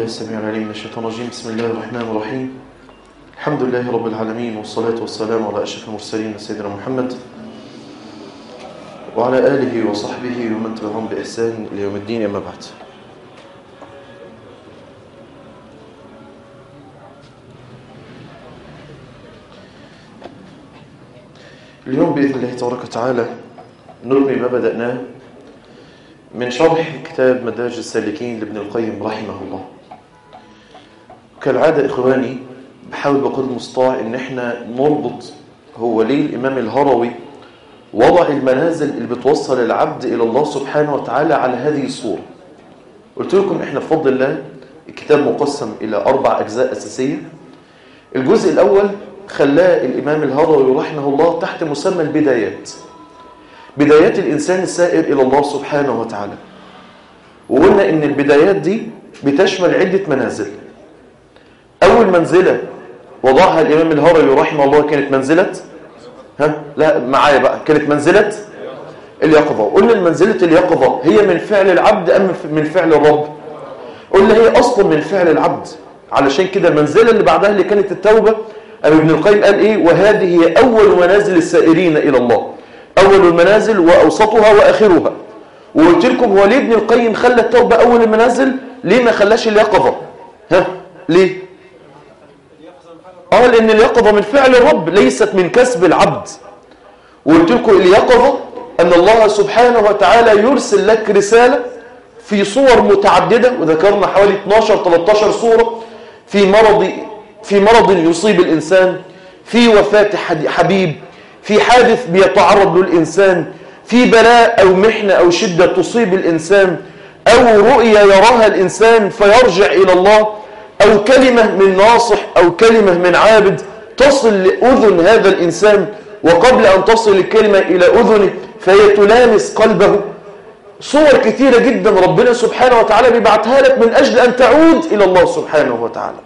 السميع العليم من الشيطان الرجيم بسم الله الرحمن الرحيم الحمد لله رب العالمين والصلاة والسلام على أشرف المرسلين سيدنا محمد وعلى آله وصحبه ومن تبعهم بإحسان إلى يوم الدين أما بعد اليوم بإذن الله تبارك وتعالى نرمي ما بدأناه من شرح كتاب مدارج السالكين لابن القيم رحمه الله كالعادة إخواني بحاول بقدر المستطاع إن احنا نربط هو ليه الإمام الهروي وضع المنازل اللي بتوصل العبد إلى الله سبحانه وتعالى على هذه الصورة قلت لكم احنا بفضل الله الكتاب مقسم إلى أربع أجزاء أساسية الجزء الأول خلاه الإمام الهروي رحمه الله تحت مسمى البدايات بدايات الإنسان السائر إلى الله سبحانه وتعالى وقلنا إن البدايات دي بتشمل عدة منازل أول منزلة وضعها الإمام الهروي رحمه الله كانت منزلة ها لا معايا بقى كانت منزلة اليقظة قلنا منزلة اليقظة هي من فعل العبد أم من فعل الرب قلنا هي أصلا من فعل العبد علشان كده المنزلة اللي بعدها اللي كانت التوبة أم ابن القيم قال إيه وهذه هي أول منازل السائرين إلى الله أول المنازل وأوسطها وآخرها وقلت لكم هو ليه ابن القيم خلى التوبة أول المنازل ليه ما خلاش اليقظة ها ليه آه لأن اليقظة من فعل الرب ليست من كسب العبد وقلت لكم اليقظة أن الله سبحانه وتعالى يرسل لك رسالة في صور متعددة وذكرنا حوالي 12-13 صورة في مرض في مرض يصيب الإنسان في وفاة حبيب في حادث بيتعرض له الإنسان في بلاء أو محنة أو شدة تصيب الإنسان أو رؤية يراها الإنسان فيرجع إلى الله أو كلمة من ناصح أو كلمة من عابد تصل لأذن هذا الإنسان وقبل أن تصل الكلمة إلى أذنه فهي تلامس قلبه صور كثيرة جدا ربنا سبحانه وتعالى بيبعتها لك من أجل أن تعود إلى الله سبحانه وتعالى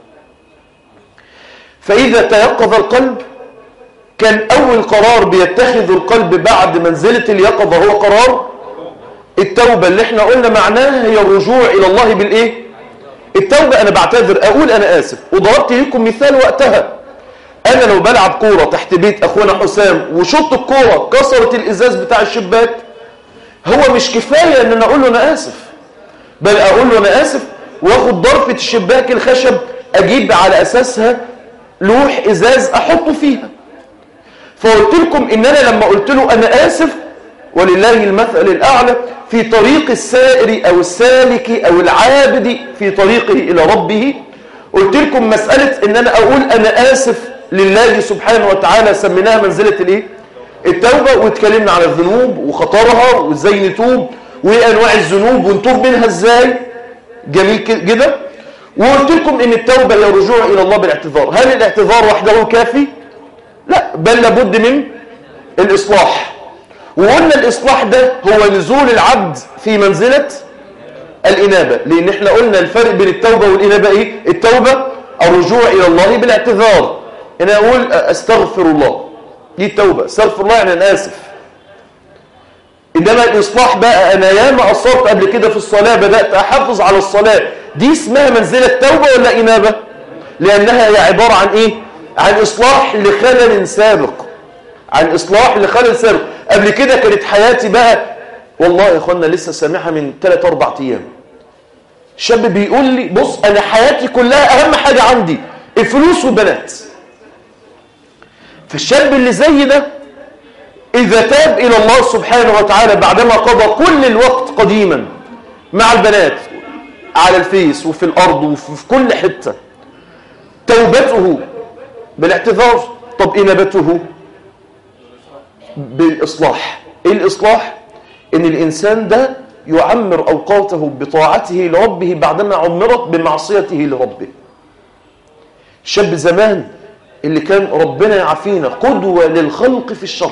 فإذا تيقظ القلب كان أول قرار بيتخذ القلب بعد منزلة اليقظة هو قرار التوبة اللي احنا قلنا معناها هي الرجوع إلى الله بالإيه؟ التوبة أنا بعتذر أقول أنا آسف وضربت لكم مثال وقتها أنا لو بلعب كورة تحت بيت أخونا حسام وشط الكورة كسرت الإزاز بتاع الشباك هو مش كفاية أن أنا أقول له أنا آسف بل أقول له أنا آسف وأخد ضرفة الشباك الخشب أجيب على أساسها لوح إزاز أحطه فيها فقلت لكم ان انا لما قلت له انا اسف ولله المثل الاعلى في طريق السائر او السالك او العابد في طريقه الى ربه قلت لكم مسألة ان انا اقول انا اسف لله سبحانه وتعالى سميناها منزلة الايه التوبة واتكلمنا عن الذنوب وخطرها وازاي نتوب وايه انواع الذنوب ونتوب منها ازاي جميل كده وقلت لكم ان التوبة هي الرجوع الى الله بالاعتذار هل الاعتذار وحده كافي لا بل لابد من الإصلاح وقلنا الإصلاح ده هو نزول العبد في منزلة الإنابة لأن احنا قلنا الفرق بين التوبة والإنابة إيه؟ التوبة الرجوع إلى الله بالاعتذار أنا أقول أستغفر الله دي التوبة استغفر الله يعني أنا آسف إنما الإصلاح بقى أنا ياما قصرت قبل كده في الصلاة بدأت أحافظ على الصلاة دي اسمها منزلة توبة ولا إنابة لأنها هي عبارة عن إيه عن إصلاح لخلل سابق عن إصلاح لخلل سابق قبل كده كانت حياتي بقى والله يا أخوانا لسه سامعها من 3-4 أيام شاب بيقول لي بص أنا حياتي كلها أهم حاجة عندي الفلوس والبنات فالشاب اللي زي ده إذا تاب إلى الله سبحانه وتعالى بعدما قضى كل الوقت قديما مع البنات على الفيس وفي الأرض وفي كل حتة توبته بالاعتذار طب إنابته بالإصلاح إيه الإصلاح إن الإنسان ده يعمر أوقاته بطاعته لربه بعدما عمرت بمعصيته لربه شاب زمان اللي كان ربنا يعافينا قدوة للخلق في الشر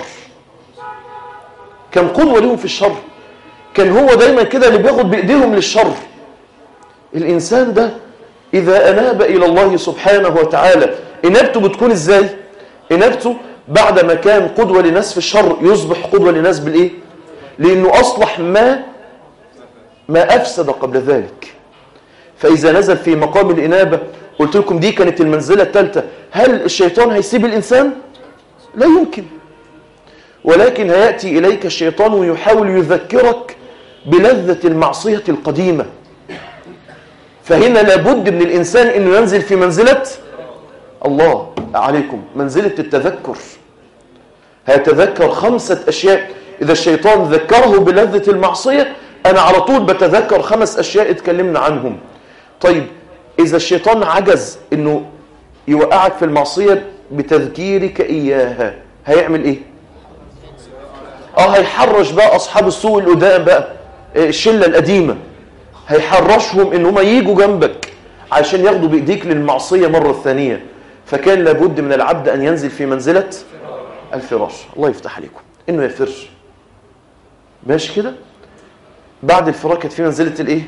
كان قدوة لهم في الشر كان هو دايما كده اللي بياخد بإيديهم للشر الإنسان ده إذا أناب إلى الله سبحانه وتعالى إنابته بتكون إزاي؟ إنابته بعد ما كان قدوة لناس في الشر يصبح قدوة لناس بالإيه؟ لأنه أصلح ما ما أفسد قبل ذلك فإذا نزل في مقام الإنابة قلت لكم دي كانت المنزلة الثالثة هل الشيطان هيسيب الإنسان؟ لا يمكن ولكن هيأتي إليك الشيطان ويحاول يذكرك بلذة المعصية القديمة فهنا لابد من الإنسان أنه ينزل في منزلة الله عليكم منزلة التذكر هيتذكر خمسة أشياء إذا الشيطان ذكره بلذة المعصية أنا على طول بتذكر خمس أشياء اتكلمنا عنهم طيب إذا الشيطان عجز أنه يوقعك في المعصية بتذكيرك إياها هيعمل إيه؟ آه هيحرش بقى أصحاب السوء القدام بقى الشلة القديمة هيحرشهم ان هم ييجوا جنبك عشان ياخدوا بايديك للمعصية مرة ثانية فكان لابد من العبد ان ينزل في منزلة الفراش الله يفتح عليكم انه يفر ماشي كده بعد الفراش كانت في منزلة الايه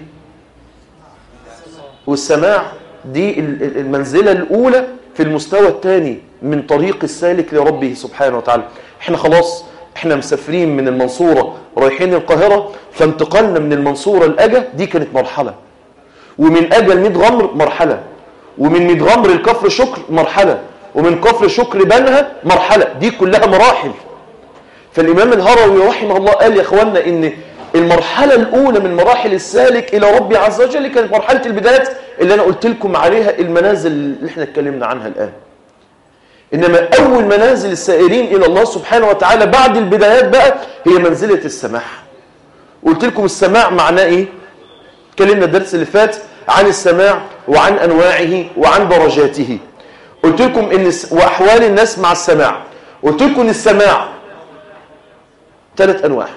والسماع دي المنزلة الاولى في المستوى الثاني من طريق السالك لربه سبحانه وتعالى احنا خلاص احنا مسافرين من المنصورة رايحين القاهرة فانتقلنا من المنصورة لأجا دي كانت مرحلة ومن أجا لميد غمر مرحلة ومن ميد غمر لكفر شكر مرحلة ومن كفر شكر بنها مرحلة دي كلها مراحل فالإمام الهروي رحمه الله قال يا أخوانا إن المرحلة الأولى من مراحل السالك إلى ربي عز وجل كانت مرحلة البدايات اللي أنا قلت لكم عليها المنازل اللي احنا اتكلمنا عنها الآن إنما أول منازل السائرين إلى الله سبحانه وتعالى بعد البدايات بقى هي منزلة السماع قلت لكم السماع معناه إيه اتكلمنا الدرس اللي فات عن السماع وعن أنواعه وعن درجاته قلت لكم إن وأحوال الناس مع السماع قلت لكم إن السماع ثلاث أنواع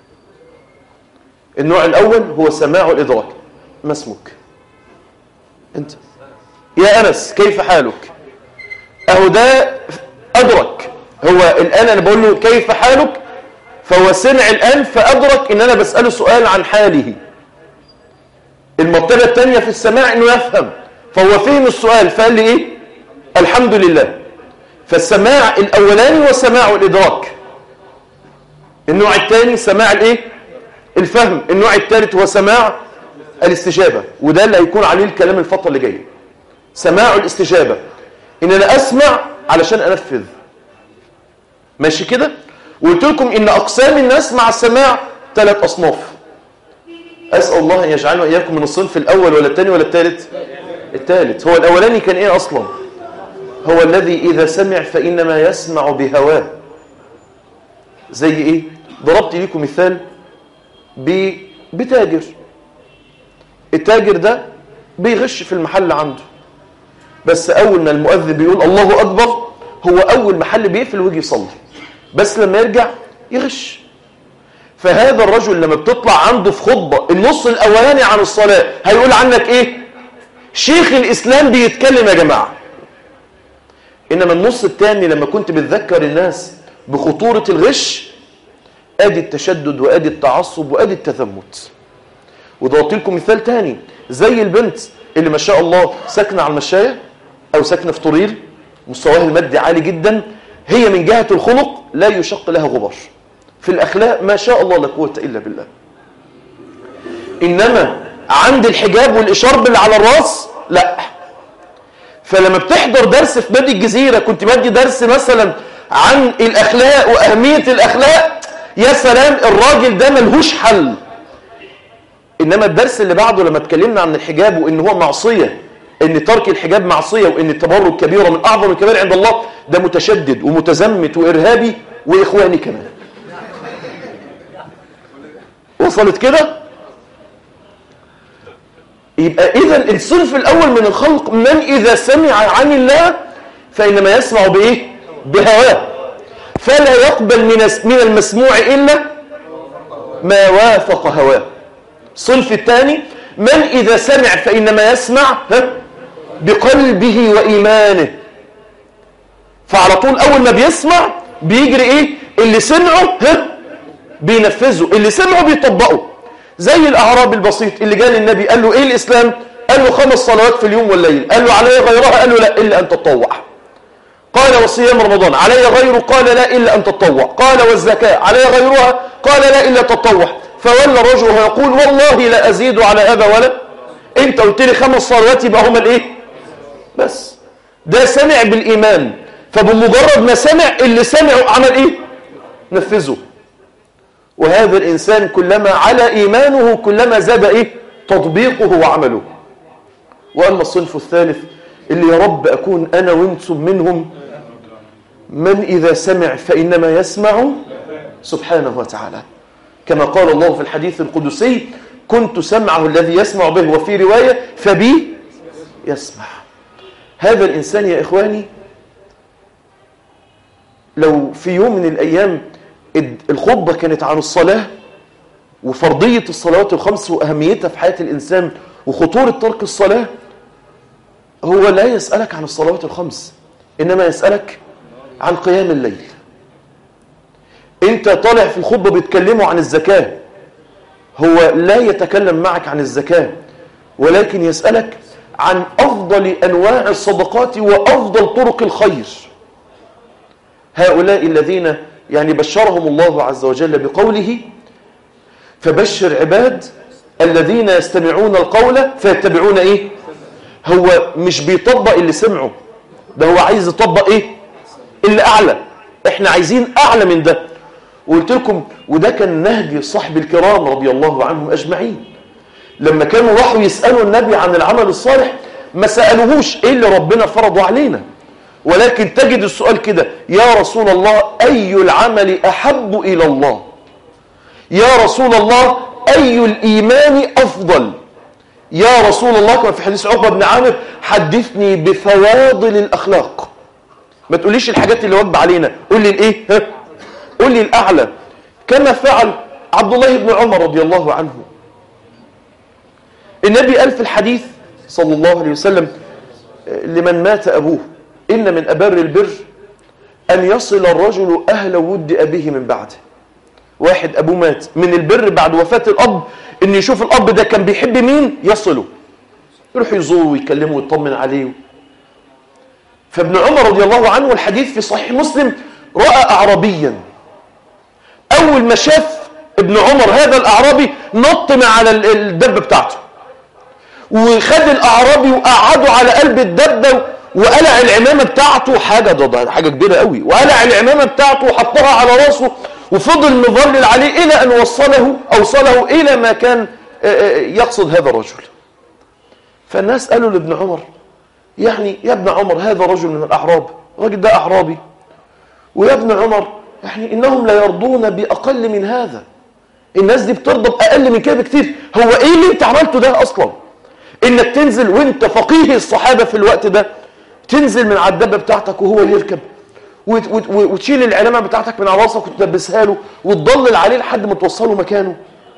النوع الأول هو سماع الإدراك ما اسمك أنت يا أنس كيف حالك أهو ده أدرك هو الآن أنا بقول له كيف حالك فهو سمع الآن فأدرك إن أنا بسأله سؤال عن حاله المرتبة الثانية في السماع إنه يفهم فهو فهم السؤال فقال لي إيه الحمد لله فالسماع الأولاني هو سماع الإدراك النوع الثاني سماع الإيه الفهم النوع الثالث هو سماع الاستجابة وده اللي هيكون عليه الكلام الفترة اللي جاية سماع الاستجابة ان انا اسمع علشان انفذ ماشي كده وقلت لكم ان اقسام الناس مع السماع ثلاث اصناف اسال الله ان يجعلنا واياكم من الصنف الاول ولا الثاني ولا الثالث الثالث هو الاولاني كان ايه اصلا هو الذي اذا سمع فانما يسمع بهواه زي ايه ضربت لكم مثال بتاجر التاجر ده بيغش في المحل عنده بس اول ما المؤذن بيقول الله اكبر هو اول محل بيقفل ويجي يصلي بس لما يرجع يغش فهذا الرجل لما بتطلع عنده في خطبه النص الاولاني عن الصلاه هيقول عنك ايه شيخ الاسلام بيتكلم يا جماعه انما النص الثاني لما كنت بتذكر الناس بخطوره الغش ادي التشدد وادي التعصب وادي التثمت وضربت لكم مثال تاني زي البنت اللي ما شاء الله ساكنه على المشايه او ساكنه في طرير مستواها المادي عالي جدا هي من جهه الخلق لا يشق لها غبار في الاخلاق ما شاء الله لا قوه الا بالله انما عند الحجاب والاشارب اللي على الراس لا فلما بتحضر درس في نادي الجزيره كنت بدي درس مثلا عن الاخلاق واهميه الاخلاق يا سلام الراجل ده ملهوش حل انما الدرس اللي بعده لما اتكلمنا عن الحجاب وان هو معصيه ان ترك الحجاب معصيه وان التبرج كبيره من اعظم الكبائر عند الله ده متشدد ومتزمت وارهابي واخواني كمان وصلت كده يبقى اذا الصنف الاول من الخلق من اذا سمع عن الله فانما يسمع بايه بهواه فلا يقبل من من المسموع الا ما وافق هواه الصنف الثاني من إذا سمع فإنما يسمع بقلبه وإيمانه فعلى طول أول ما بيسمع بيجري إيه اللي سمعه بينفذه اللي سمعه بيطبقه زي الأعراب البسيط اللي جاء للنبي قال له إيه الإسلام قال له خمس صلوات في اليوم والليل قال له علي غيرها قال له لا إلا أن تطوع قال وصيام رمضان علي غيره قال لا إلا أن تطوع قال والزكاة علي غيرها قال لا إلا تطوع فولى الرجل ويقول والله لا أزيد على أبا ولا انت قلت لي خمس صلوات يبقى هما الايه بس ده سمع بالايمان فبمجرد ما سمع اللي سمعه عمل ايه نفذه وهذا الانسان كلما على ايمانه كلما زاد ايه تطبيقه وعمله واما الصنف الثالث اللي يا رب اكون انا وانتم منهم من اذا سمع فانما يسمع سبحانه وتعالى كما قال الله في الحديث القدسي كنت سمعه الذي يسمع به وفي رواية فبي يسمع هذا الإنسان يا إخواني لو في يوم من الأيام الخطبة كانت عن الصلاة وفرضية الصلوات الخمس وأهميتها في حياة الإنسان وخطورة ترك الصلاة هو لا يسألك عن الصلوات الخمس إنما يسألك عن قيام الليل انت طالع في الخطبة بيتكلموا عن الزكاة هو لا يتكلم معك عن الزكاة ولكن يسألك عن أفضل أنواع الصدقات وأفضل طرق الخير هؤلاء الذين يعني بشرهم الله عز وجل بقوله فبشر عباد الذين يستمعون القول فيتبعون ايه هو مش بيطبق اللي سمعه ده هو عايز يطبق ايه اللي اعلى احنا عايزين اعلى من ده وقلت لكم وده كان نهج صحب الكرام رضي الله عنهم أجمعين لما كانوا راحوا يسألوا النبي عن العمل الصالح ما سألوهوش إيه اللي ربنا فرضه علينا ولكن تجد السؤال كده يا رسول الله أي العمل أحب إلى الله يا رسول الله أي الإيمان أفضل يا رسول الله كما في حديث عقبة بن عامر حدثني بفواضل الأخلاق ما تقوليش الحاجات اللي واجبة علينا قول لي الإيه ها قل لي الأعلى كما فعل عبد الله بن عمر رضي الله عنه النبي قال في الحديث صلى الله عليه وسلم لمن مات أبوه إن من أبر البر أن يصل الرجل أهل ود أبيه من بعده واحد أبوه مات من البر بعد وفاة الأب إن يشوف الأب ده كان بيحب مين يصله يروح يزوره ويكلمه ويطمن عليه فابن عمر رضي الله عنه الحديث في صحيح مسلم رأى أعرابيا أول ما شاف ابن عمر هذا الأعرابي نط من على الدبة بتاعته وخد الأعرابي وقعده على قلب الدبة وقلع العمامة بتاعته حاجة ده حاجة كبيرة قوي وقلع العمامة بتاعته وحطها على راسه وفضل مظلل عليه إلى أن وصله أوصله إلى ما كان يقصد هذا الرجل فالناس قالوا لابن عمر يعني يا ابن عمر هذا رجل من الأعراب الراجل ده أعرابي ويا ابن عمر يعني إنهم لا يرضون بأقل من هذا الناس دي بترضى بأقل من كده بكتير هو إيه اللي انت عملته ده أصلا إنك تنزل وانت فقيه الصحابة في الوقت ده تنزل من على الدبة بتاعتك وهو يركب وتشيل العلامة بتاعتك من على راسك وتلبسها له وتضلل عليه لحد ما توصله مكانه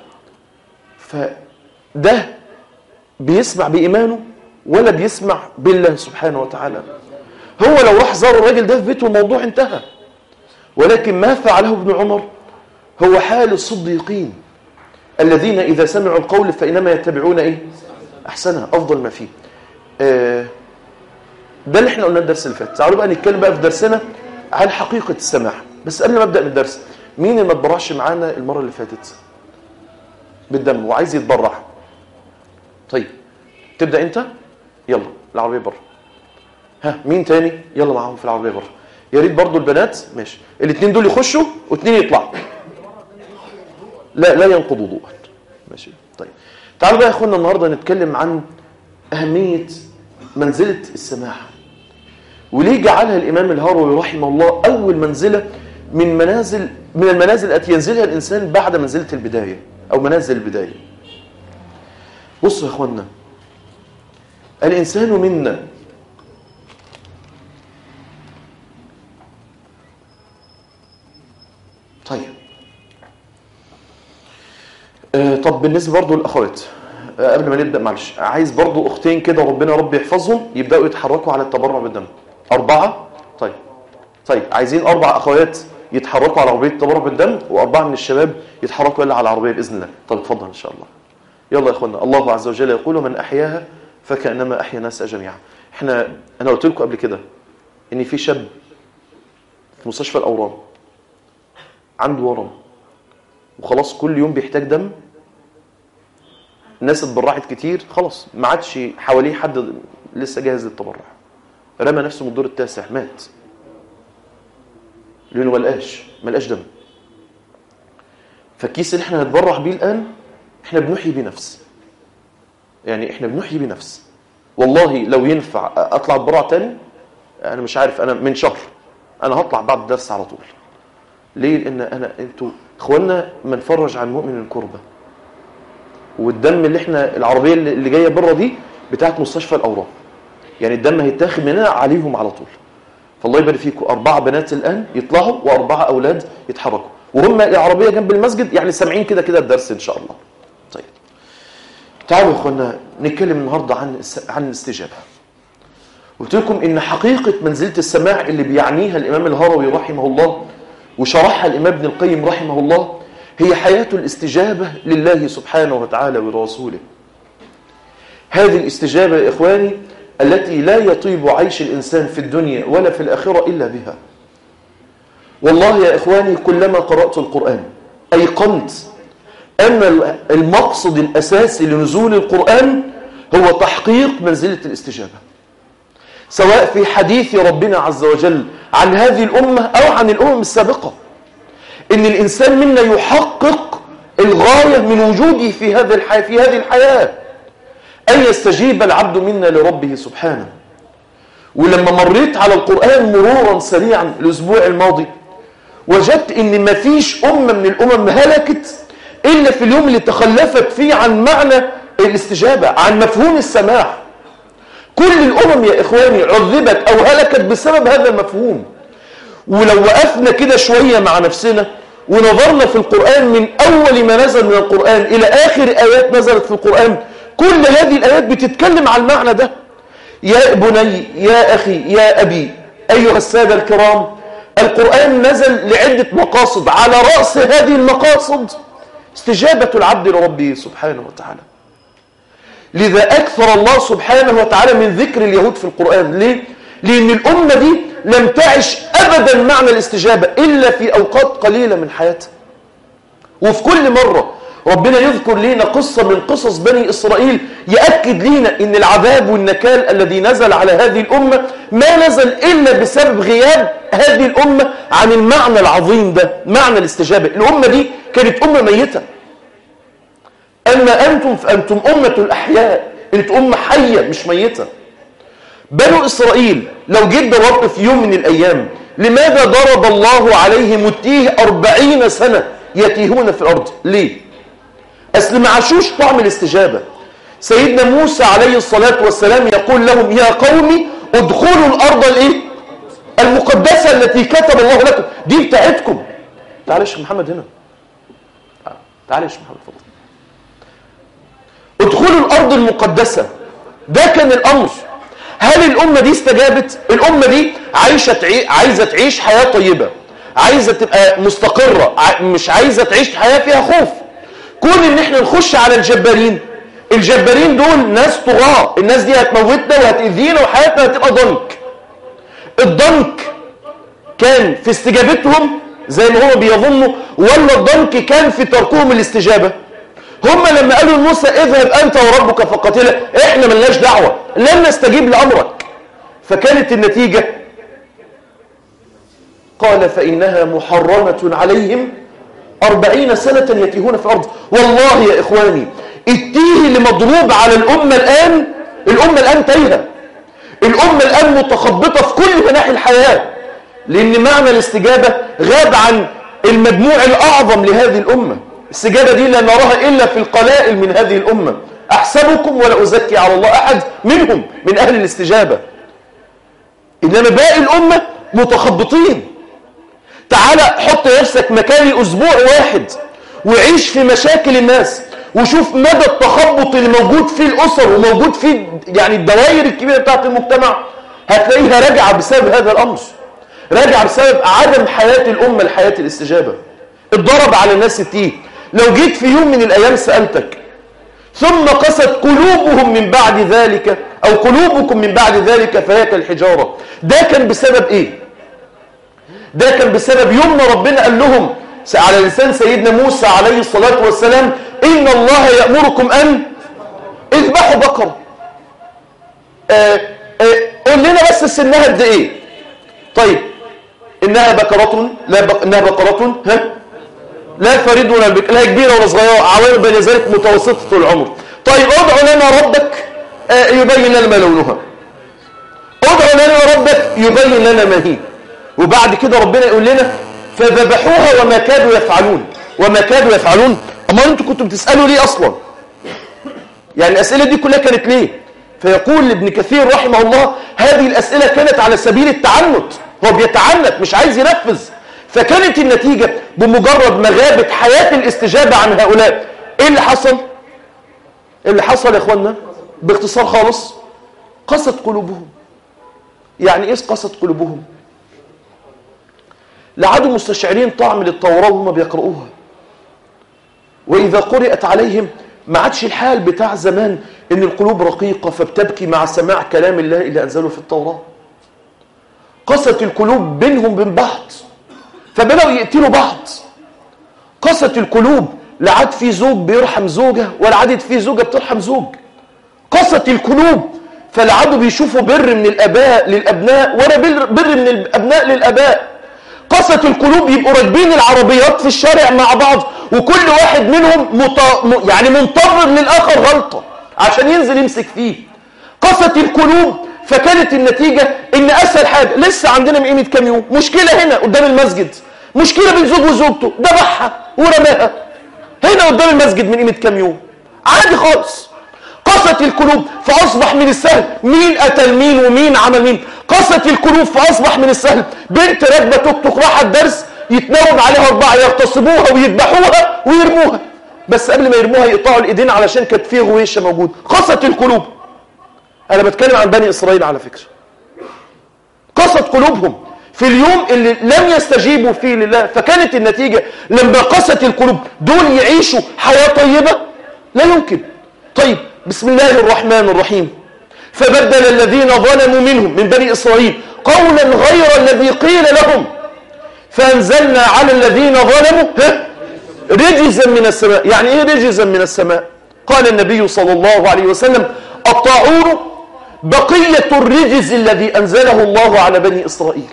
فده بيسمع بإيمانه ولا بيسمع بالله سبحانه وتعالى هو لو راح زار الراجل ده في بيته الموضوع انتهى ولكن ما فعله ابن عمر هو حال الصديقين الذين إذا سمعوا القول فإنما يتبعون إيه أحسنها أفضل ما فيه آه ده اللي احنا قلنا الدرس اللي فات تعالوا بقى نتكلم بقى في درسنا عن حقيقة السماع بس قبل ما أبدأ من الدرس مين اللي ما اتبرعش معانا المرة اللي فاتت بالدم وعايز يتبرع طيب تبدأ انت يلا العربية بره ها مين تاني يلا معاهم في العربية بره يا ريت برضو البنات ماشي الاثنين دول يخشوا واثنين يطلعوا لا لا ينقض وضوءا ماشي طيب تعالوا بقى يا اخوانا النهارده نتكلم عن اهميه منزله السماع وليه جعلها الامام الهروي رحمه الله اول منزله من منازل من المنازل التي ينزلها الانسان بعد منزله البدايه او منازل البدايه بصوا يا اخوانا الانسان منا طيب آه طب بالنسبه برضو للاخوات آه قبل ما نبدا معلش عايز برضو اختين كده ربنا رب يحفظهم يبداوا يتحركوا على التبرع بالدم اربعه طيب طيب عايزين اربع اخوات يتحركوا على عربيه التبرع بالدم واربعه من الشباب يتحركوا الا على العربيه باذن الله طب اتفضل ان شاء الله يلا يا اخوانا الله عز وجل يقول من احياها فكانما احيا الناس جميعا احنا انا قلت لكم قبل كده ان في شاب في مستشفى الاورام عنده ورم وخلاص كل يوم بيحتاج دم الناس اتبرعت كتير خلاص ما عادش حواليه حد لسه جاهز للتبرع رمى نفسه من الدور التاسع مات لانه ما لقاش ما لقاش دم فالكيس اللي احنا هنتبرع بيه الان احنا بنحيي بيه نفس يعني احنا بنحيي بيه نفس والله لو ينفع اطلع اتبرع تاني انا مش عارف انا من شهر انا هطلع بعد الدرس على طول ليه لان انا انتوا اخوانا ما نفرج عن مؤمن الكربه والدم اللي احنا العربيه اللي جايه بره دي بتاعت مستشفى الاورام يعني الدم هيتاخد مننا عليهم على طول فالله يبارك فيكم اربعه بنات الان يطلعوا واربعه اولاد يتحركوا وهم العربيه جنب المسجد يعني سامعين كده كده الدرس ان شاء الله طيب تعالوا يا اخوانا نتكلم النهارده عن عن الاستجابه قلت لكم ان حقيقه منزله السماع اللي بيعنيها الامام الهروي رحمه الله وشرحها الامام ابن القيم رحمه الله هي حياه الاستجابه لله سبحانه وتعالى ورسوله هذه الاستجابه يا اخواني التي لا يطيب عيش الانسان في الدنيا ولا في الاخره الا بها والله يا إخواني كلما قرأت القرآن أيقنت أن المقصد الأساسي لنزول القرآن هو تحقيق منزلة الاستجابة سواء في حديث ربنا عز وجل عن هذه الأمة أو عن الأمم السابقة إن الإنسان منا يحقق الغاية من وجوده في هذا الحياة في هذه الحياة أن يستجيب العبد منا لربه سبحانه ولما مريت على القرآن مرورا سريعا الأسبوع الماضي وجدت ان مفيش امه من الامم هلكت الا في اليوم اللي تخلفت فيه عن معنى الاستجابه عن مفهوم السماع كل الامم يا اخواني عذبت او هلكت بسبب هذا المفهوم ولو وقفنا كده شويه مع نفسنا ونظرنا في القران من اول ما نزل من القران الى اخر ايات نزلت في القران كل هذه الايات بتتكلم عن المعنى ده يا بني يا اخي يا ابي ايها الساده الكرام القرآن نزل لعدة مقاصد على رأس هذه المقاصد استجابة العبد لربه سبحانه وتعالى لذا أكثر الله سبحانه وتعالى من ذكر اليهود في القرآن ليه؟ لأن الأمة دي لم تعش أبدا معنى الاستجابة إلا في أوقات قليلة من حياتها وفي كل مرة ربنا يذكر لنا قصة من قصص بني إسرائيل يأكد لنا أن العذاب والنكال الذي نزل على هذه الأمة ما نزل إلا بسبب غياب هذه الأمة عن المعنى العظيم ده معنى الاستجابة الأمة دي كانت أمة ميتة أما أنتم فأنتم أمة الأحياء أنتم أمة حية مش ميتة بنو إسرائيل لو جيت دورت في يوم من الأيام لماذا ضرب الله عليهم التيه أربعين سنة يتيهون في الأرض ليه أصل ما عاشوش طعم الاستجابة سيدنا موسى عليه الصلاة والسلام يقول لهم يا قوم ادخلوا الأرض الايه المقدسة التي كتب الله لكم دي بتاعتكم تعال يا محمد هنا تعال يا محمد فضل ادخلوا الأرض المقدسة ده كان الأمر هل الأمة دي استجابت الأمة دي عايشة تعي... عايزة تعيش حياة طيبة عايزة تبقى مستقرة مش عايزة تعيش حياة فيها خوف كون ان احنا نخش على الجبارين الجبارين دول ناس طغاة الناس دي هتموتنا وهتأذينا وحياتنا هتبقى ضنك الضنك كان في استجابتهم زي ما هو بيظنوا ولا الضنك كان في تركهم الاستجابة هم لما قالوا لموسى اذهب انت وربك فقاتلا احنا ملناش دعوة لن نستجيب لامرك فكانت النتيجة قال فإنها محرمة عليهم أربعين سنة يتيهون في الأرض والله يا إخواني التيه اللي مضروب على الأمة الآن الأمة الآن تايهة الأمة الآن متخبطة في كل مناحي الحياة لأن معنى الاستجابة غاب عن المجموع الأعظم لهذه الأمة الاستجابة دي لا نراها إلا في القلائل من هذه الأمة أحسبكم ولا أزكي على الله أحد منهم من أهل الاستجابة إنما باقي الأمة متخبطين تعال حط نفسك مكاني أسبوع واحد وعيش في مشاكل الناس وشوف مدى التخبط اللي موجود في الأسر وموجود في يعني الدوائر الكبيرة بتاعت المجتمع هتلاقيها راجعة بسبب هذا الأمر راجعة بسبب عدم حياة الأمة لحياة الاستجابة اتضرب على الناس التيه لو جيت في يوم من الأيام سألتك ثم قست قلوبهم من بعد ذلك أو قلوبكم من بعد ذلك فهي كالحجارة ده كان بسبب إيه ده كان بسبب يوم ما ربنا قال لهم على لسان سيدنا موسى عليه الصلاة والسلام إن الله يأمركم أن اذبحوا بقرة آه آه قول لنا بس سنها قد ايه طيب انها بقرة لا بق... انها بقرة ها لا فريد ولا بك... لا كبيرة ولا صغيرة عوامل بين ذلك متوسطة العمر طيب ادعو لنا ربك آه يبين لنا ما لونها ادعو لنا ربك يبين لنا ما هي وبعد كده ربنا يقول لنا فذبحوها وما كادوا يفعلون وما كادوا يفعلون اما انتوا كنتوا بتسالوا ليه اصلا يعني الاسئله دي كلها كانت ليه فيقول ابن كثير رحمه الله هذه الاسئله كانت على سبيل التعنت هو بيتعنت مش عايز ينفذ فكانت النتيجه بمجرد ما غابت حياه الاستجابه عن هؤلاء ايه اللي حصل ايه اللي حصل يا اخوانا باختصار خالص قست قلوبهم يعني ايه قست قلوبهم لعدوا مستشعرين طعم للتوراة وهم بيقرؤوها وإذا قرأت عليهم ما عادش الحال بتاع زمان إن القلوب رقيقة فبتبكي مع سماع كلام الله اللي أنزله في التوراة قست القلوب بينهم وبين بعض فبدأوا يقتلوا بعض قست القلوب لا عاد في زوج بيرحم زوجة ولا عادت في زوجة بترحم زوج قست القلوب فلا عادوا بيشوفوا بر من الآباء للأبناء ولا بر من الأبناء للآباء قست القلوب يبقوا راكبين العربيات في الشارع مع بعض وكل واحد منهم مط... يعني منتظر للآخر غلطة عشان ينزل يمسك فيه قست القلوب فكانت النتيجة ان اسهل حاجة لسه عندنا من قيمة كام يوم مشكلة هنا قدام المسجد مشكلة بين زوج وزوجته ذبحها ورماها هنا قدام المسجد من قيمة كام يوم عادي خالص قست القلوب فأصبح من السهل مين قتل مين ومين عمل مين قست القلوب فأصبح من السهل بنت راكبة توك توك راحت درس يتناوب عليها أربعة يغتصبوها ويذبحوها ويرموها بس قبل ما يرموها يقطعوا الإيدين علشان كانت فيه غويشة موجود قست القلوب أنا بتكلم عن بني إسرائيل على فكرة قست قلوبهم في اليوم اللي لم يستجيبوا فيه لله فكانت النتيجة لما قست القلوب دول يعيشوا حياة طيبة لا يمكن طيب بسم الله الرحمن الرحيم فبدل الذين ظلموا منهم من بني إسرائيل قولا غير الذي قيل لهم فأنزلنا على الذين ظلموا ها رجزا من السماء يعني ايه رجزا من السماء قال النبي صلى الله عليه وسلم الطاعون بقية الرجز الذي أنزله الله على بني إسرائيل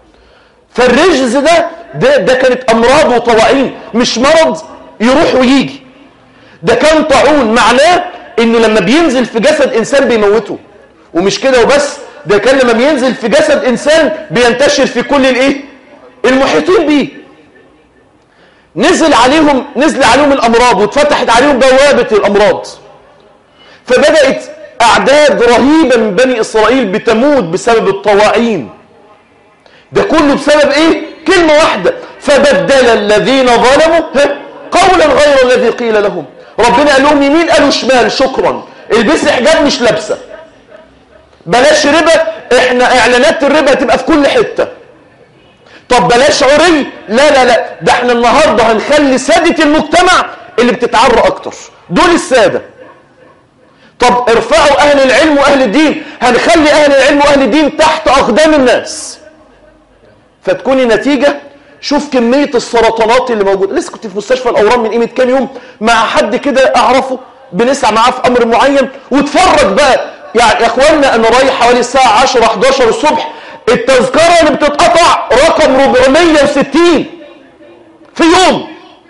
فالرجز ده ده, ده كانت أمراض وطواعين مش مرض يروح ويجي ده كان طاعون معناه انه لما بينزل في جسد انسان بيموته ومش كده وبس ده كان لما بينزل في جسد انسان بينتشر في كل الايه المحيطين بيه نزل عليهم نزل عليهم الامراض واتفتحت عليهم بوابه الامراض فبدات اعداد رهيبه من بني اسرائيل بتموت بسبب الطواعين ده كله بسبب ايه كلمه واحده فبدل الذين ظلموا قولا غير الذي قيل لهم ربنا قال لهم يمين قالوا شمال شكرا البسي حجاب مش لابسه بلاش ربا احنا اعلانات الربا تبقى في كل حته طب بلاش عري لا لا لا ده احنا النهارده هنخلي ساده المجتمع اللي بتتعرى اكتر دول الساده طب ارفعوا اهل العلم واهل الدين هنخلي اهل العلم واهل الدين تحت اقدام الناس فتكون النتيجه شوف كمية السرطانات اللي موجودة لسه كنت في مستشفى الأورام من قيمة كام يوم مع حد كده أعرفه بنسعى معاه في أمر معين واتفرج بقى يعني يا إخوانا أنا رايح حوالي الساعة 10 11 الصبح التذكرة اللي بتتقطع رقم 460 في يوم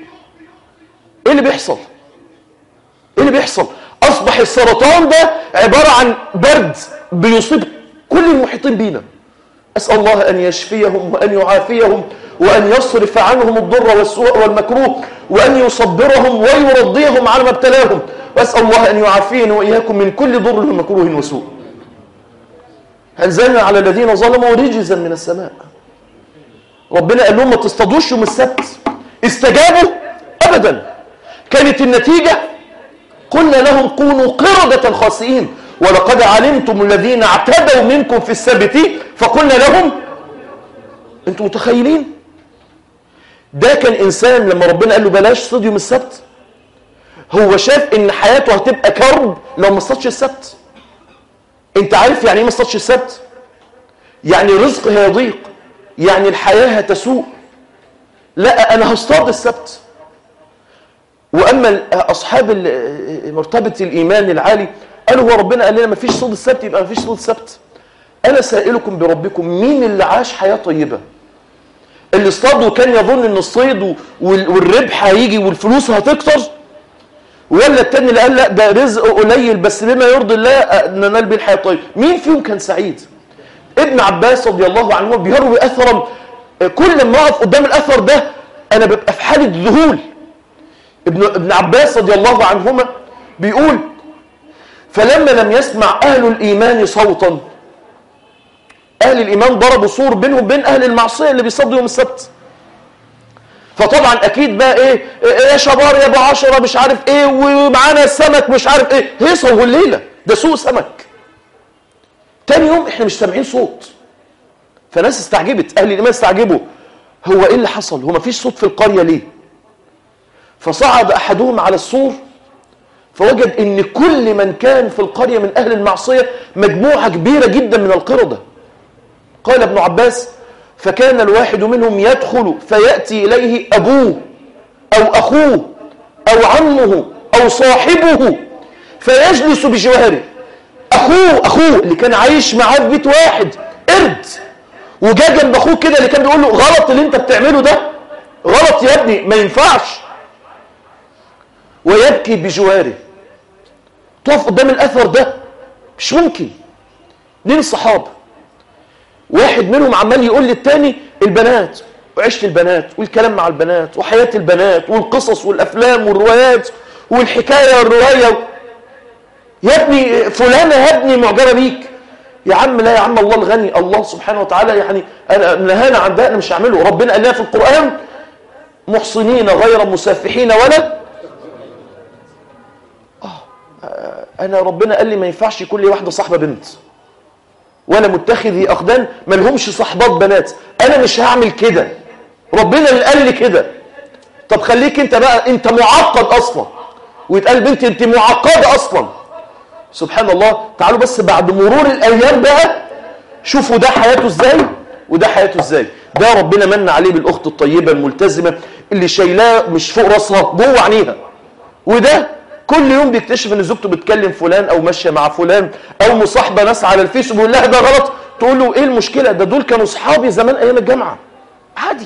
إيه اللي بيحصل؟ إيه اللي بيحصل؟ أصبح السرطان ده عبارة عن برد بيصيب كل المحيطين بينا أسأل الله أن يشفيهم وأن يعافيهم وأن يصرف عنهم الضر والسوء والمكروه وأن يصبرهم ويرضيهم على ما ابتلاهم وأسأل الله أن يعافينا وإياكم من كل ضر ومكروه وسوء أنزلنا على الذين ظلموا رجزا من السماء ربنا قال لهم ما تصطادوش يوم السبت استجابوا أبدا كانت النتيجة قلنا لهم كونوا قردة خاسئين ولقد علمتم الذين اعتدوا منكم في السبت فقلنا لهم انتم متخيلين ده كان انسان لما ربنا قال له بلاش صيد يوم السبت هو شاف ان حياته هتبقى كرب لو ما اصطادش السبت انت عارف يعني ايه ما اصطادش السبت يعني رزق هيضيق يعني الحياه هتسوء لا انا هصطاد السبت واما أما أصحاب مرتبة الإيمان العالي قالوا هو ربنا قال لنا ما فيش صوت السبت يبقى ما فيش صوت السبت أنا سائلكم بربكم مين اللي عاش حياة طيبة اللي اصطاد وكان يظن ان الصيد والربح هيجي والفلوس هتكتر ولا التاني اللي قال لا ده رزق قليل بس بما يرضي الله ننال به الحياه الطيبه مين فيهم كان سعيد ابن عباس رضي الله عنه بيروي اثرا كل ما اقف قدام الاثر ده انا ببقى في حاله ذهول ابن ابن عباس رضي الله عنهما بيقول فلما لم يسمع اهل الايمان صوتا اهل الايمان ضربوا سور بينهم وبين اهل المعصيه اللي بيصدوا يوم السبت فطبعا اكيد بقى ايه يا شبار يا ابو عشره مش عارف ايه ومعانا السمك مش عارف ايه هيصه والليله ده سوق سمك تاني يوم احنا مش سامعين صوت فناس استعجبت اهل الايمان استعجبوا هو ايه اللي حصل هو ما فيش صوت في القريه ليه فصعد احدهم على السور فوجد ان كل من كان في القريه من اهل المعصيه مجموعه كبيره جدا من القرده قال ابن عباس فكان الواحد منهم يدخل فيأتي إليه أبوه أو أخوه أو عمه أو صاحبه فيجلس بجواره أخوه أخوه اللي كان عايش معاه في بيت واحد قرد وجا جنب أخوه كده اللي كان بيقول له غلط اللي أنت بتعمله ده غلط يا ابني ما ينفعش ويبكي بجواره تقف قدام الأثر ده مش ممكن ليه الصحابة واحد منهم عمال يقول للتاني البنات وعشت البنات والكلام مع البنات وحياة البنات والقصص والأفلام والروايات والحكاية والرواية يا ابني فلانة يا ابني معجبة بيك يا عم لا يا عم الله الغني الله سبحانه وتعالى يعني أنا نهانا عن ده أنا مش هعمله ربنا قال لنا في القرآن محصنين غير مسافحين ولا آه أنا ربنا قال لي ما ينفعش يكون لي واحدة صاحبة بنت ولا متخذي أخدان ما لهمش صحبات بنات أنا مش هعمل كده ربنا اللي قال لي كده طب خليك انت بقى انت معقد أصلا ويتقال بنتي انت معقدة أصلا سبحان الله تعالوا بس بعد مرور الأيام بقى شوفوا ده حياته ازاي وده حياته ازاي ده ربنا من عليه بالأخت الطيبة الملتزمة اللي شايلاه مش فوق راسها جوه عينيها وده كل يوم بيكتشف ان زوجته بتكلم فلان او ماشيه مع فلان او مصاحبه ناس على الفيس وبيقول لها ده غلط تقول له ايه المشكله ده دول كانوا اصحابي زمان ايام الجامعه عادي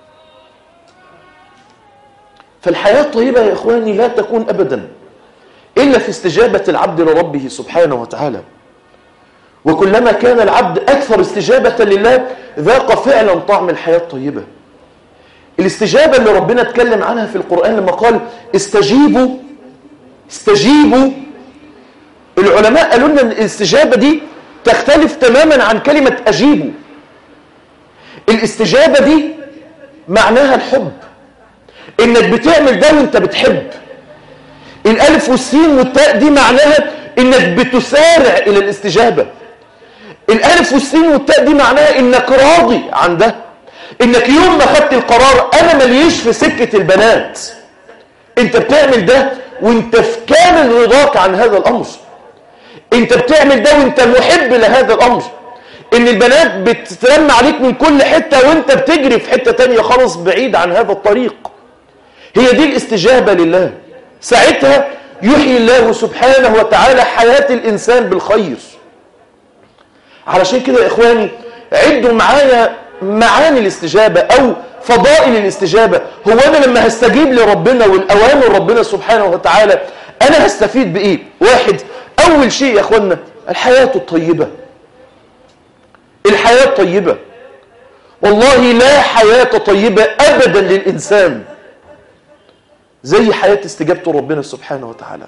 فالحياه الطيبه يا اخواني لا تكون ابدا الا في استجابه العبد لربه سبحانه وتعالى وكلما كان العبد اكثر استجابه لله ذاق فعلا طعم الحياه الطيبه الاستجابه اللي ربنا اتكلم عنها في القران لما قال استجيبوا استجيبوا العلماء قالوا لنا ان الاستجابه دي تختلف تماما عن كلمه اجيبوا الاستجابه دي معناها الحب انك بتعمل ده وانت بتحب الالف والسين والتاء دي معناها انك بتسارع الى الاستجابه الالف والسين والتاء دي معناها انك راضي عن ده انك يوم ما خدت القرار انا مليش في سكه البنات انت بتعمل ده وانت في كامل رضاك عن هذا الامر انت بتعمل ده وانت محب لهذا الامر ان البنات بتترمى عليك من كل حتة وانت بتجري في حتة تانية خالص بعيد عن هذا الطريق هي دي الاستجابة لله ساعتها يحيي الله سبحانه وتعالى حياة الإنسان بالخير علشان كده يا إخواني عدوا معايا معاني الاستجابة أو فضائل الاستجابة هو أنا لما هستجيب لربنا والأوامر ربنا سبحانه وتعالى أنا هستفيد بإيه واحد أول شيء يا أخوانا الحياة الطيبة الحياة الطيبة والله لا حياة طيبة أبدا للإنسان زي حياة استجابته ربنا سبحانه وتعالى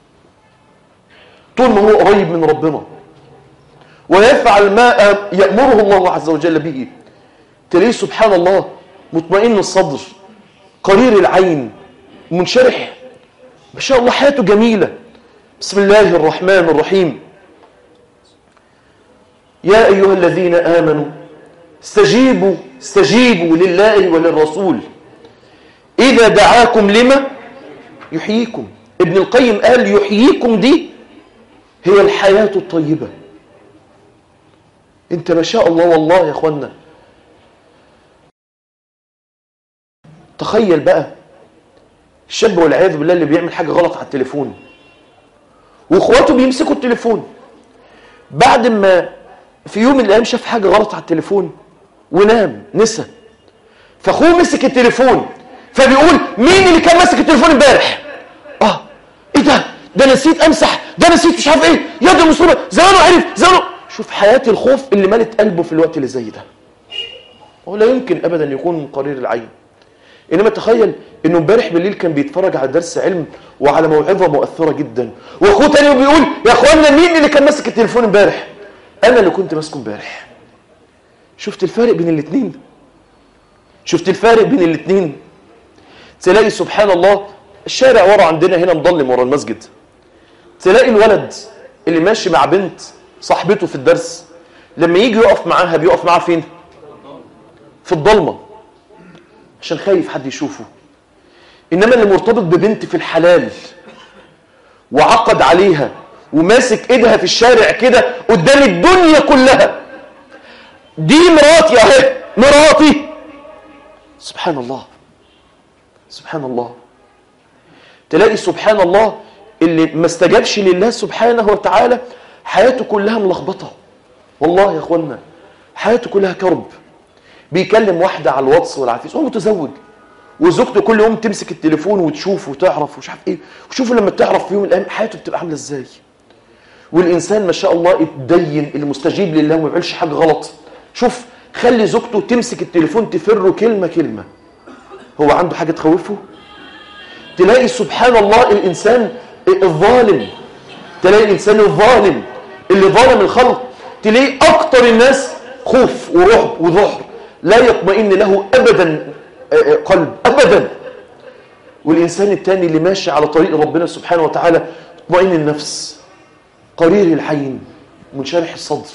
طول ما هو قريب من ربنا ويفعل ما يأمره الله عز وجل به تلاقيه سبحان الله مطمئن الصدر قرير العين منشرح ما شاء الله حياته جميلة بسم الله الرحمن الرحيم يا أيها الذين آمنوا استجيبوا استجيبوا لله وللرسول إذا دعاكم لما يحييكم ابن القيم قال يحييكم دي هي الحياة الطيبة انت ما شاء الله والله يا اخوانا تخيل بقى الشاب والعياذ بالله اللي بيعمل حاجة غلط على التليفون واخواته بيمسكوا التليفون بعد ما في يوم من الايام شاف حاجة غلط على التليفون ونام نسى فاخوه مسك التليفون فبيقول مين اللي كان ماسك التليفون امبارح اه ايه ده ده نسيت امسح ده نسيت مش عارف ايه يا ده مصيبه زمانه عرف زمانه شوف حياه الخوف اللي ملت قلبه في الوقت اللي زي ده هو لا يمكن ابدا يكون من قرير العين انما تخيل انه امبارح بالليل كان بيتفرج على درس علم وعلى موعظه مؤثره جدا واخوه تاني بيقول يا اخوانا مين اللي كان ماسك التليفون امبارح انا اللي كنت ماسكه امبارح شفت الفارق بين الاثنين شفت الفارق بين الاثنين تلاقي سبحان الله الشارع ورا عندنا هنا مضلم ورا المسجد تلاقي الولد اللي ماشي مع بنت صاحبته في الدرس لما يجي يقف معاها بيقف معاها فين في الضلمه عشان خايف حد يشوفه انما اللي مرتبط ببنت في الحلال وعقد عليها وماسك ايدها في الشارع كده قدام الدنيا كلها دي مراتي اهي مراتي سبحان الله سبحان الله تلاقي سبحان الله اللي ما استجابش لله سبحانه وتعالى حياته كلها ملخبطه والله يا اخوانا حياته كلها كرب بيكلم واحده على الواتس ولا على الفيس هو متزوج وزوجته كل يوم تمسك التليفون وتشوف وتعرف ومش عارف ايه وشوفوا لما تعرف في يوم من الايام حياته بتبقى عامله ازاي والانسان ما شاء الله اتدين المستجيب لله وما بيعملش حاجه غلط شوف خلي زوجته تمسك التليفون تفره كلمه كلمه هو عنده حاجه تخوفه تلاقي سبحان الله الانسان الظالم تلاقي الانسان الظالم اللي ظالم الخلق تلاقي اكتر الناس خوف ورعب وذعر لا يطمئن له ابدا قلب ابدا والانسان الثاني اللي ماشي على طريق ربنا سبحانه وتعالى اطمئن النفس قرير العين منشرح الصدر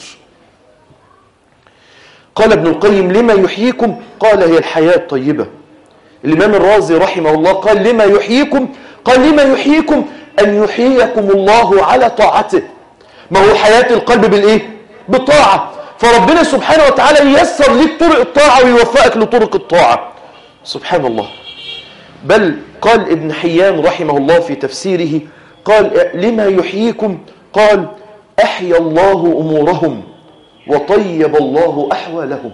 قال ابن القيم لما يحييكم قال هي الحياة الطيبة الإمام الرازي رحمه الله قال لما يحييكم قال لما يحييكم أن يحييكم الله على طاعته ما هو حياة القلب بالإيه؟ بالطاعة فربنا سبحانه وتعالى ييسر لك طرق الطاعة ويوفقك لطرق الطاعة سبحان الله بل قال ابن حيان رحمه الله في تفسيره قال لما يحييكم قال أحيا الله أمورهم وطيب الله أحوالهم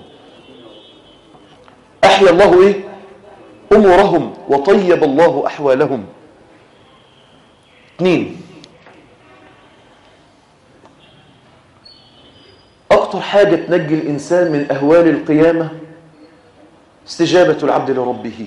أحيا الله إيه؟ أمورهم وطيب الله أحوالهم اثنين أكتر حاجة تنجي الإنسان من أهوال القيامة استجابة العبد لربه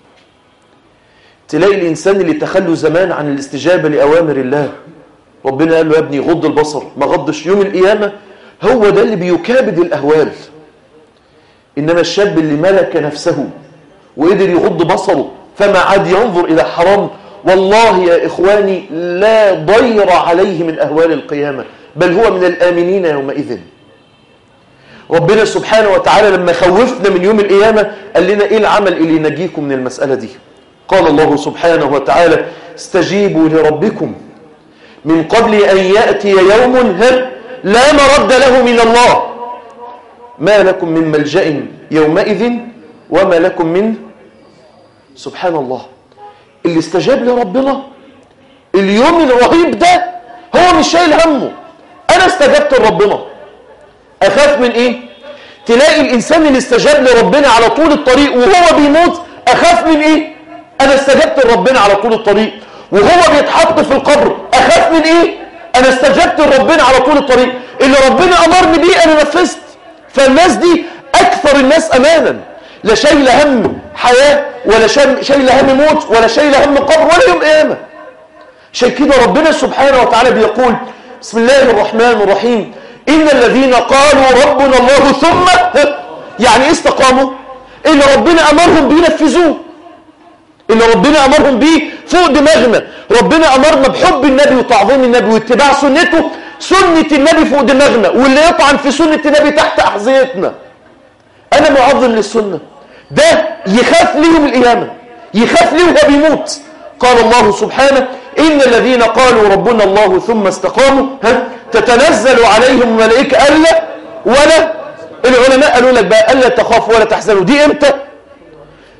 تلاقي الإنسان اللي تخلوا زمان عن الاستجابة لأوامر الله ربنا قال له يا ابني غض البصر ما غضش يوم القيامة هو ده اللي بيكابد الأهوال إنما الشاب اللي ملك نفسه وقدر يغض بصره فما عاد ينظر إلى حرام والله يا إخواني لا ضير عليه من أهوال القيامة بل هو من الآمنين يومئذ ربنا سبحانه وتعالى لما خوفنا من يوم القيامة قال لنا إيه العمل اللي ينجيكم من المسألة دي قال الله سبحانه وتعالى استجيبوا لربكم من قبل أن يأتي يوم هم لا مرد له من الله ما لكم من ملجأ يومئذ وما لكم من سبحان الله اللي استجاب لربنا اليوم الرهيب ده هو مش شايل همه انا استجبت لربنا اخاف من ايه تلاقي الانسان اللي استجاب لربنا على طول الطريق وهو بيموت اخاف من ايه انا استجبت لربنا على طول الطريق وهو بيتحط في القبر اخاف من ايه انا استجبت لربنا على طول الطريق اللي ربنا امرني بيه انا نفذت فالناس دي اكثر الناس امانا لا شايل هم حياه ولا شايل هم موت ولا شايل هم قبر ولا يوم قيامه عشان كده ربنا سبحانه وتعالى بيقول بسم الله الرحمن الرحيم ان الذين قالوا ربنا الله ثم يعني استقاموا اللي ربنا امرهم بيه نفذوه اللي ربنا امرهم بيه فوق دماغنا ربنا امرنا بحب النبي وتعظيم النبي واتباع سنته سنة النبي فوق دماغنا واللي يطعن في سنة النبي تحت احذيتنا انا معظم للسنة ده يخاف ليهم القيامة يخاف ليه وهو بيموت قال الله سبحانه إن الذين قالوا ربنا الله ثم استقاموا ها تتنزل عليهم الملائكة ألا ولا العلماء قالوا لك بقى ألا تخافوا ولا تحزنوا دي إمتى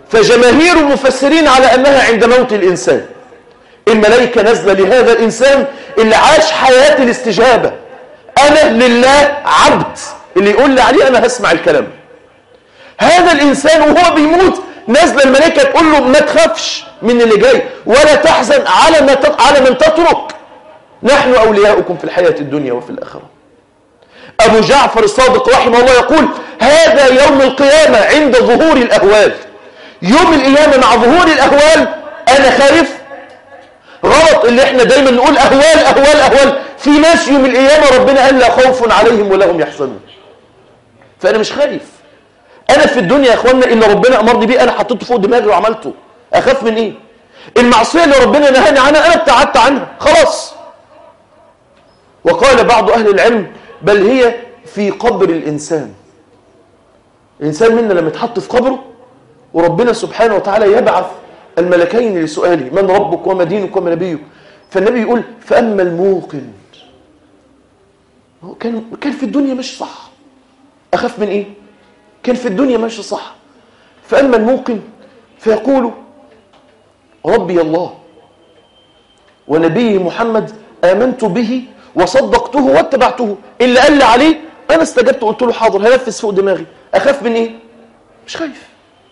فجماهير المفسرين على أنها عند موت الإنسان الملائكة نازلة لهذا الإنسان اللي عاش حياة الاستجابة أنا لله عبد اللي يقول لي عليه أنا هسمع الكلام هذا الإنسان وهو بيموت نازلة الملائكة تقول له ما تخافش من اللي جاي ولا تحزن على ما على من تترك نحن أولياؤكم في الحياة الدنيا وفي الآخرة أبو جعفر الصادق رحمه الله يقول هذا يوم القيامة عند ظهور الأهوال يوم القيامة مع ظهور الأهوال أنا خايف غلط اللي احنا دايما نقول أهوال أهوال أهوال في ناس يوم القيامة ربنا قال لا خوف عليهم ولا هم يحزنون فأنا مش خايف أنا في الدنيا يا أخوانا اللي ربنا أمرني بيه أنا حطيته فوق دماغي وعملته أخاف من إيه المعصية اللي ربنا نهاني عنها أنا ابتعدت عنها خلاص وقال بعض أهل العلم بل هي في قبر الإنسان الإنسان منا لما يتحط في قبره وربنا سبحانه وتعالى يبعث الملكين لسؤاله من ربك وما دينك وما نبيك فالنبي يقول فأما الموقن كان كان في الدنيا مش صح أخاف من إيه كان في الدنيا ماشي صح فأما الموقن فيقول ربي الله ونبيه محمد آمنت به وصدقته واتبعته اللي قال لي عليه أنا استجبت قلت له حاضر هنفذ فوق دماغي أخاف من إيه مش خايف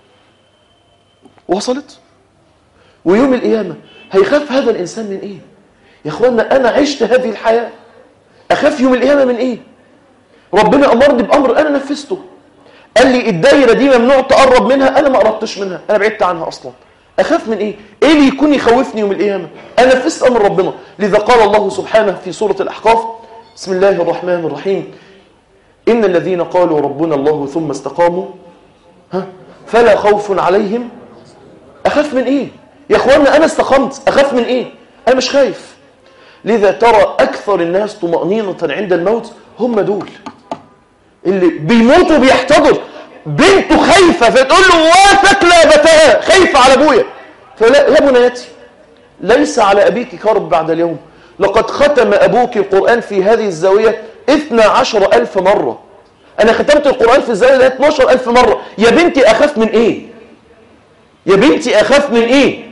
وصلت ويوم القيامة هيخاف هذا الإنسان من إيه يا أخوانا أنا عشت هذه الحياة أخاف يوم القيامة من إيه ربنا أمرني بأمر أنا نفذته قال لي الدايرة دي ممنوع تقرب منها أنا ما قربتش منها أنا بعدت عنها أصلا أخاف من إيه؟ إيه اللي يكون يخوفني يوم القيامة؟ أنا نفذت أمر ربنا لذا قال الله سبحانه في سورة الأحقاف بسم الله الرحمن الرحيم إن الذين قالوا ربنا الله ثم استقاموا ها فلا خوف عليهم أخاف من إيه؟ يا أخوانا أنا استقمت أخاف من إيه؟ أنا مش خايف لذا ترى أكثر الناس طمأنينة عند الموت هم دول اللي بيموت وبيحتضر بنته خايفة فتقول له واتك لا بتاها خايفة على أبويا فلا يا بنيتي ليس على أبيك كرب بعد اليوم لقد ختم أبوك القرآن في هذه الزاوية 12 ألف مرة أنا ختمت القرآن في الزاوية ده 12 ألف مرة يا بنتي أخاف من إيه يا بنتي أخاف من إيه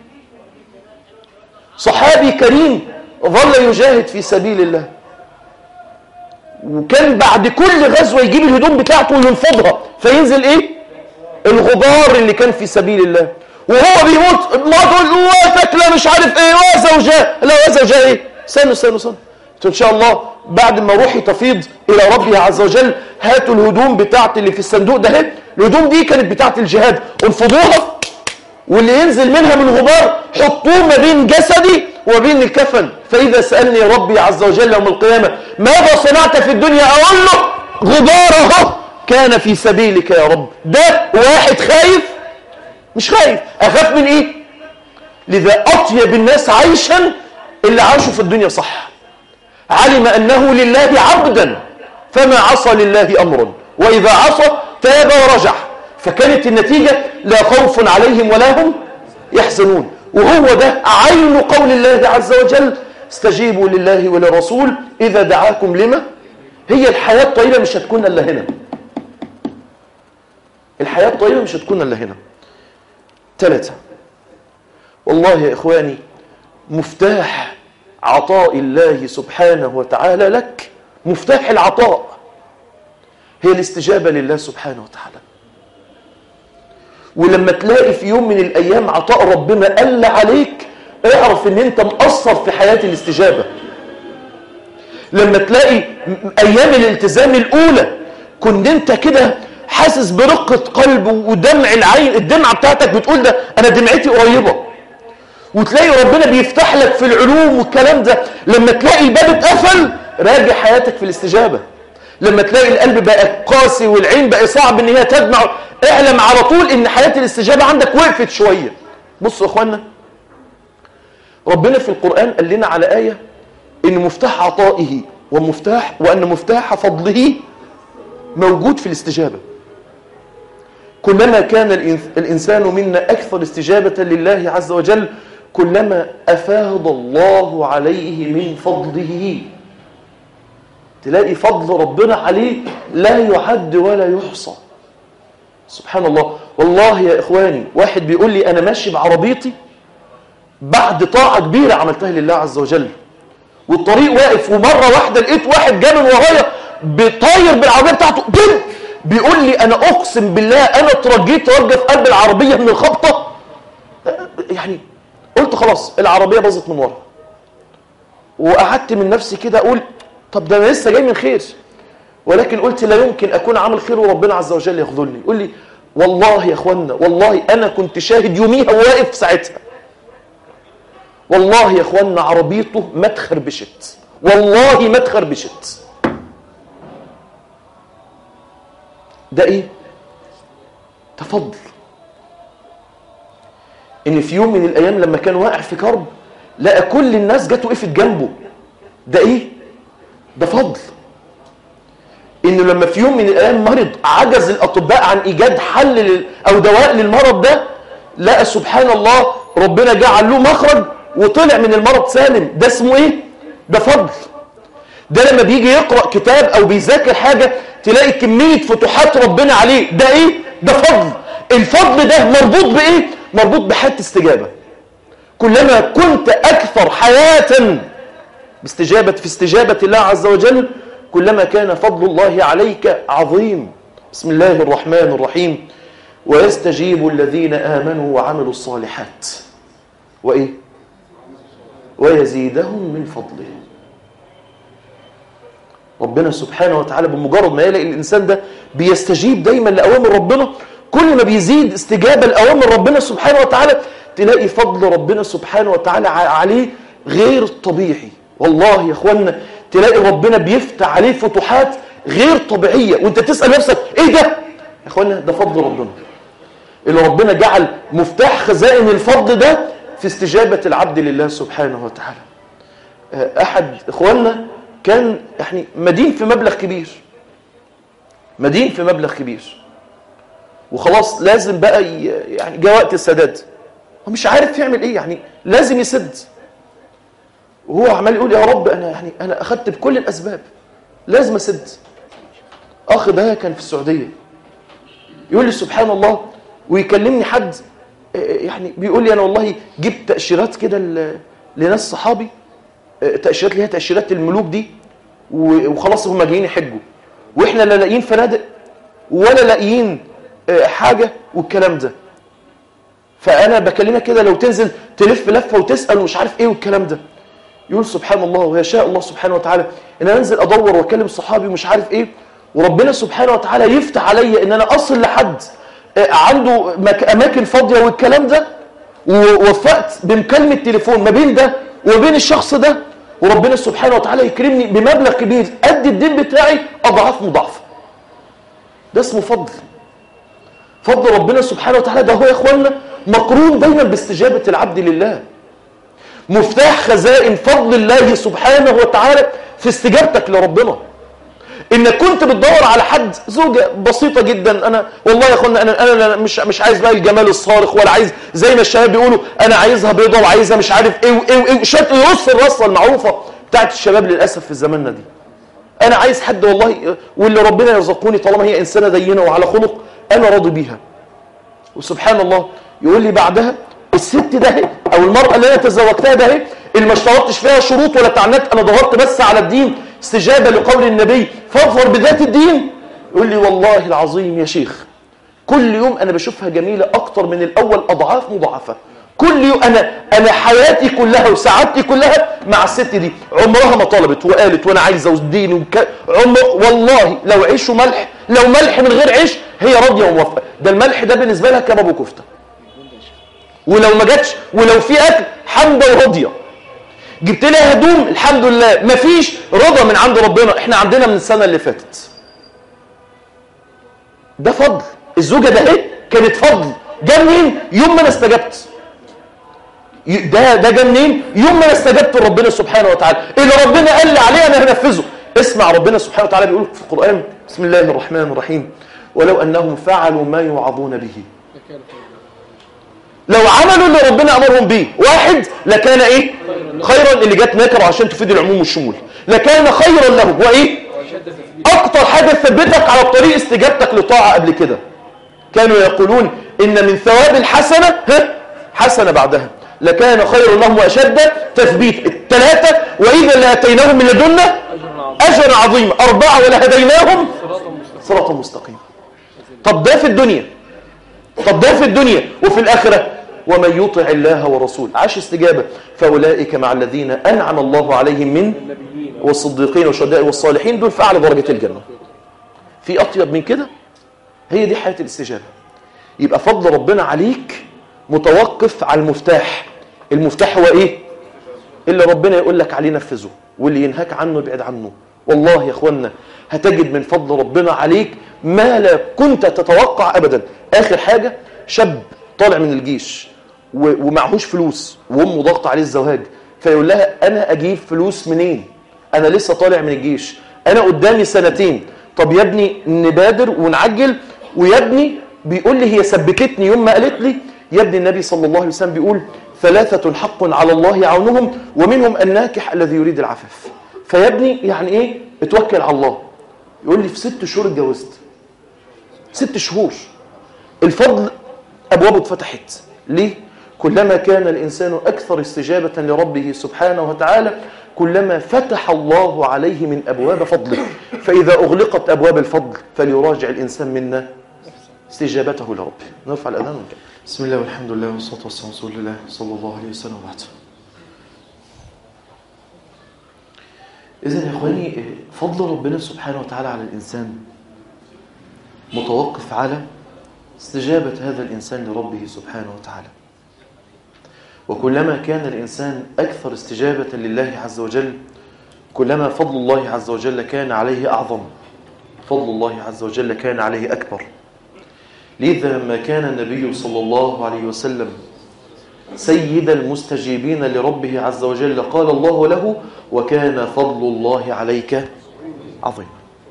صحابي كريم ظل يجاهد في سبيل الله وكان بعد كل غزوة يجيب الهدوم بتاعته وينفضها فينزل ايه الغبار اللي كان في سبيل الله وهو بيموت ما تقول واتك لا مش عارف ايه وزوجاه لا وزوجاه ايه استنوا استنوا استنوا ان شاء الله بعد ما روحي تفيض الى ربي عز وجل هاتوا الهدوم بتاعتي اللي في الصندوق ده اهي الهدوم دي كانت بتاعت الجهاد انفضوها واللي ينزل منها من غبار حطوه ما بين جسدي وبين الكفن فإذا سألني ربي عز وجل يوم القيامة ماذا صنعت في الدنيا أقول له غباره كان في سبيلك يا رب ده واحد خايف مش خايف أخاف من إيه لذا أطيب الناس عيشا اللي عاشوا في الدنيا صح علم أنه لله عبدا فما عصى لله أمرا وإذا عصى تاب ورجع فكانت النتيجة لا خوف عليهم ولا هم يحزنون وهو ده عين قول الله عز وجل استجيبوا لله وللرسول إذا دعاكم لما هي الحياة الطيبة مش هتكون إلا هنا الحياة الطيبة مش هتكون إلا هنا ثلاثة والله يا إخواني مفتاح عطاء الله سبحانه وتعالى لك مفتاح العطاء هي الاستجابة لله سبحانه وتعالى ولما تلاقي في يوم من الأيام عطاء ربنا قل عليك اعرف ان انت مقصر في حياة الاستجابة لما تلاقي أيام الالتزام الأولى كنت انت كده حاسس برقة قلب ودمع العين الدمعة بتاعتك بتقول ده أنا دمعتي قريبة وتلاقي ربنا بيفتح لك في العلوم والكلام ده لما تلاقي الباب اتقفل راجع حياتك في الاستجابة لما تلاقي القلب بقى قاسي والعين بقى صعب ان هي تدمع اعلم على طول ان حياة الاستجابة عندك وقفت شوية بصوا يا اخوانا ربنا في القرآن قال لنا على آية ان مفتاح عطائه ومفتاح وان مفتاح فضله موجود في الاستجابة كلما كان الإنسان منا أكثر استجابة لله عز وجل كلما أفاض الله عليه من فضله تلاقي فضل ربنا عليه لا يعد ولا يحصى سبحان الله والله يا إخواني واحد بيقول لي أنا ماشي بعربيتي بعد طاعة كبيرة عملتها لله عز وجل والطريق واقف ومرة واحدة لقيت واحد جاي من ورايا بيطاير بالعربية بتاعته دم بيقول لي أنا أقسم بالله أنا اترجيت وارجع في قلب العربية من الخبطة يعني قلت خلاص العربية باظت من ورا وقعدت من نفسي كده أقول طب ده أنا لسه جاي من خير ولكن قلت لا يمكن أكون عامل خير وربنا عز وجل يخذلني يقول لي والله يا أخوانا والله أنا كنت شاهد يوميها وواقف ساعتها والله يا أخوانا عربيته ما تخربشت والله ما تخربشت ده إيه؟ تفضل إن في يوم من الأيام لما كان واقع في كرب لقى كل الناس جت وقفت جنبه ده إيه؟ ده فضل انه لما في يوم من الايام مرض عجز الاطباء عن ايجاد حل لل... او دواء للمرض ده لقى سبحان الله ربنا جعل له مخرج وطلع من المرض سالم ده اسمه ايه ده فضل ده لما بيجي يقرا كتاب او بيذاكر حاجه تلاقي كميه فتوحات ربنا عليه ده ايه ده فضل الفضل ده مربوط بايه مربوط بحاله استجابه كلما كنت اكثر حياه باستجابه في استجابه الله عز وجل كلما كان فضل الله عليك عظيم بسم الله الرحمن الرحيم ويستجيب الذين آمنوا وعملوا الصالحات وإيه ويزيدهم من فضله ربنا سبحانه وتعالى بمجرد ما يلاقي الإنسان ده بيستجيب دايما لأوامر ربنا كل ما بيزيد استجابة لأوامر ربنا سبحانه وتعالى تلاقي فضل ربنا سبحانه وتعالى عليه غير طبيعي والله يا اخوانا تلاقي ربنا بيفتح عليه فتوحات غير طبيعية وانت تسأل نفسك ايه ده يا اخوانا ده فضل ربنا اللي ربنا جعل مفتاح خزائن الفضل ده في استجابة العبد لله سبحانه وتعالى احد اخواننا كان يعني مدين في مبلغ كبير مدين في مبلغ كبير وخلاص لازم بقى يعني جاء وقت السداد هو مش عارف يعمل ايه يعني لازم يسد وهو عمال يقول يا رب انا يعني انا اخذت بكل الاسباب لازم اسد اخ ده كان في السعوديه يقول لي سبحان الله ويكلمني حد يعني بيقول لي انا والله جبت تاشيرات كده لناس صحابي تاشيرات اللي هي تاشيرات الملوك دي وخلاص هم جايين يحجوا واحنا لا لاقيين فنادق ولا لاقيين حاجه والكلام ده فانا بكلمك كده لو تنزل تلف لفه وتسال ومش عارف ايه والكلام ده يقول سبحان الله ويشاء الله سبحانه وتعالى ان انا انزل ادور واكلم صحابي ومش عارف ايه وربنا سبحانه وتعالى يفتح عليا ان انا اصل لحد عنده اماكن فاضيه والكلام ده ووفقت بمكالمه تليفون ما بين ده وبين الشخص ده وربنا سبحانه وتعالى يكرمني بمبلغ كبير قد الدين بتاعي اضعاف مضاعفه ده اسمه فضل فضل ربنا سبحانه وتعالى ده هو يا اخوانا مقرون دايما باستجابه العبد لله مفتاح خزائن فضل الله سبحانه وتعالى في استجابتك لربنا انك كنت بتدور على حد زوجة بسيطة جدا انا والله يا اخوانا انا انا مش مش عايز بقى الجمال الصارخ ولا عايز زي ما الشباب بيقولوا انا عايزها بيضة وعايزها مش عارف ايه وايه وايه شات يرص الرصة المعروفة بتاعت الشباب للاسف في زماننا دي انا عايز حد والله واللي ربنا يرزقوني طالما هي انسانة دينة وعلى خلق انا راضي بيها وسبحان الله يقول لي بعدها الست ده هي او المرأة اللي انا تزوجتها ده هي اللي ما اشترطتش فيها شروط ولا تعنات انا ضغطت بس على الدين استجابة لقول النبي فاظفر بذات الدين يقول لي والله العظيم يا شيخ كل يوم انا بشوفها جميلة اكتر من الاول اضعاف مضاعفة كل يوم انا انا حياتي كلها وسعادتي كلها مع الست دي عمرها ما طلبت وقالت وانا عايزه وديني وك... عمر والله لو عيش وملح لو ملح من غير عيش هي راضيه وموافقه ده الملح ده بالنسبه لها كباب وكفته ولو ما جاتش ولو في اكل حمده وراضيه جبت لها هدوم الحمد لله مفيش رضا من عند ربنا احنا عندنا من السنه اللي فاتت ده فضل الزوجه ده ايه كانت فضل جه منين يوم ما انا استجبت ده ده جه منين يوم ما انا استجبت لربنا سبحانه وتعالى اللي ربنا قال لي عليه انا هنفذه اسمع ربنا سبحانه وتعالى بيقول في القران بسم الله الرحمن الرحيم ولو انهم فعلوا ما يوعظون به لو عملوا اللي ربنا امرهم بيه واحد لكان ايه خيرا اللي جت نكره عشان تفيد العموم والشمول لكان خيرا لهم وايه اكتر حاجه تثبتك على طريق استجابتك لطاعه قبل كده كانوا يقولون إن من ثواب الحسنة ها حسنة بعدها لكان خير لهم وأشد تثبيت الثلاثة وإذا لأتيناهم من لدنا أجرا عظيما أربعة ولهديناهم صراطا مستقيما طب ده في الدنيا طب ده في الدنيا وفي الآخرة ومن يطع الله ورسوله عاش استجابة فأولئك مع الذين أنعم الله عليهم من والصديقين والشهداء والصالحين دول في أعلى درجة الجنة في أطيب من كده هي دي حياة الاستجابة يبقى فضل ربنا عليك متوقف على المفتاح المفتاح هو ايه اللي ربنا يقول لك عليه نفذه واللي ينهاك عنه ابعد عنه والله يا اخوانا هتجد من فضل ربنا عليك ما لا كنت تتوقع ابدا اخر حاجة شاب طالع من الجيش و- ومعهوش فلوس وامه ضغط عليه الزواج فيقول لها انا اجيب فلوس منين انا لسه طالع من الجيش انا قدامي سنتين طب يا ابني نبادر ونعجل ويا ابني بيقول لي هي سبكتني يوم ما قالت لي يا ابني النبي صلى الله عليه وسلم بيقول ثلاثة حق على الله عونهم ومنهم الناكح الذي يريد العفاف فيا ابني يعني ايه اتوكل على الله يقول لي في ست شهور اتجوزت ست شهور الفضل أبوابه اتفتحت ليه؟ كلما كان الإنسان أكثر استجابة لربه سبحانه وتعالى كلما فتح الله عليه من أبواب فضله فإذا أغلقت أبواب الفضل فليراجع الإنسان منا استجابته لربه نرفع الأذان ونكمل بسم الله والحمد لله والصلاة والسلام على رسول الله صلى الله عليه وسلم وبعد إذا يا إخواني فضل ربنا سبحانه وتعالى على الإنسان متوقف على استجابة هذا الإنسان لربه سبحانه وتعالى وكلما كان الإنسان أكثر استجابة لله عز وجل كلما فضل الله عز وجل كان عليه أعظم فضل الله عز وجل كان عليه أكبر لذا لما كان النبي صلى الله عليه وسلم سيد المستجيبين لربه عز وجل قال الله له وكان فضل الله عليك عظيما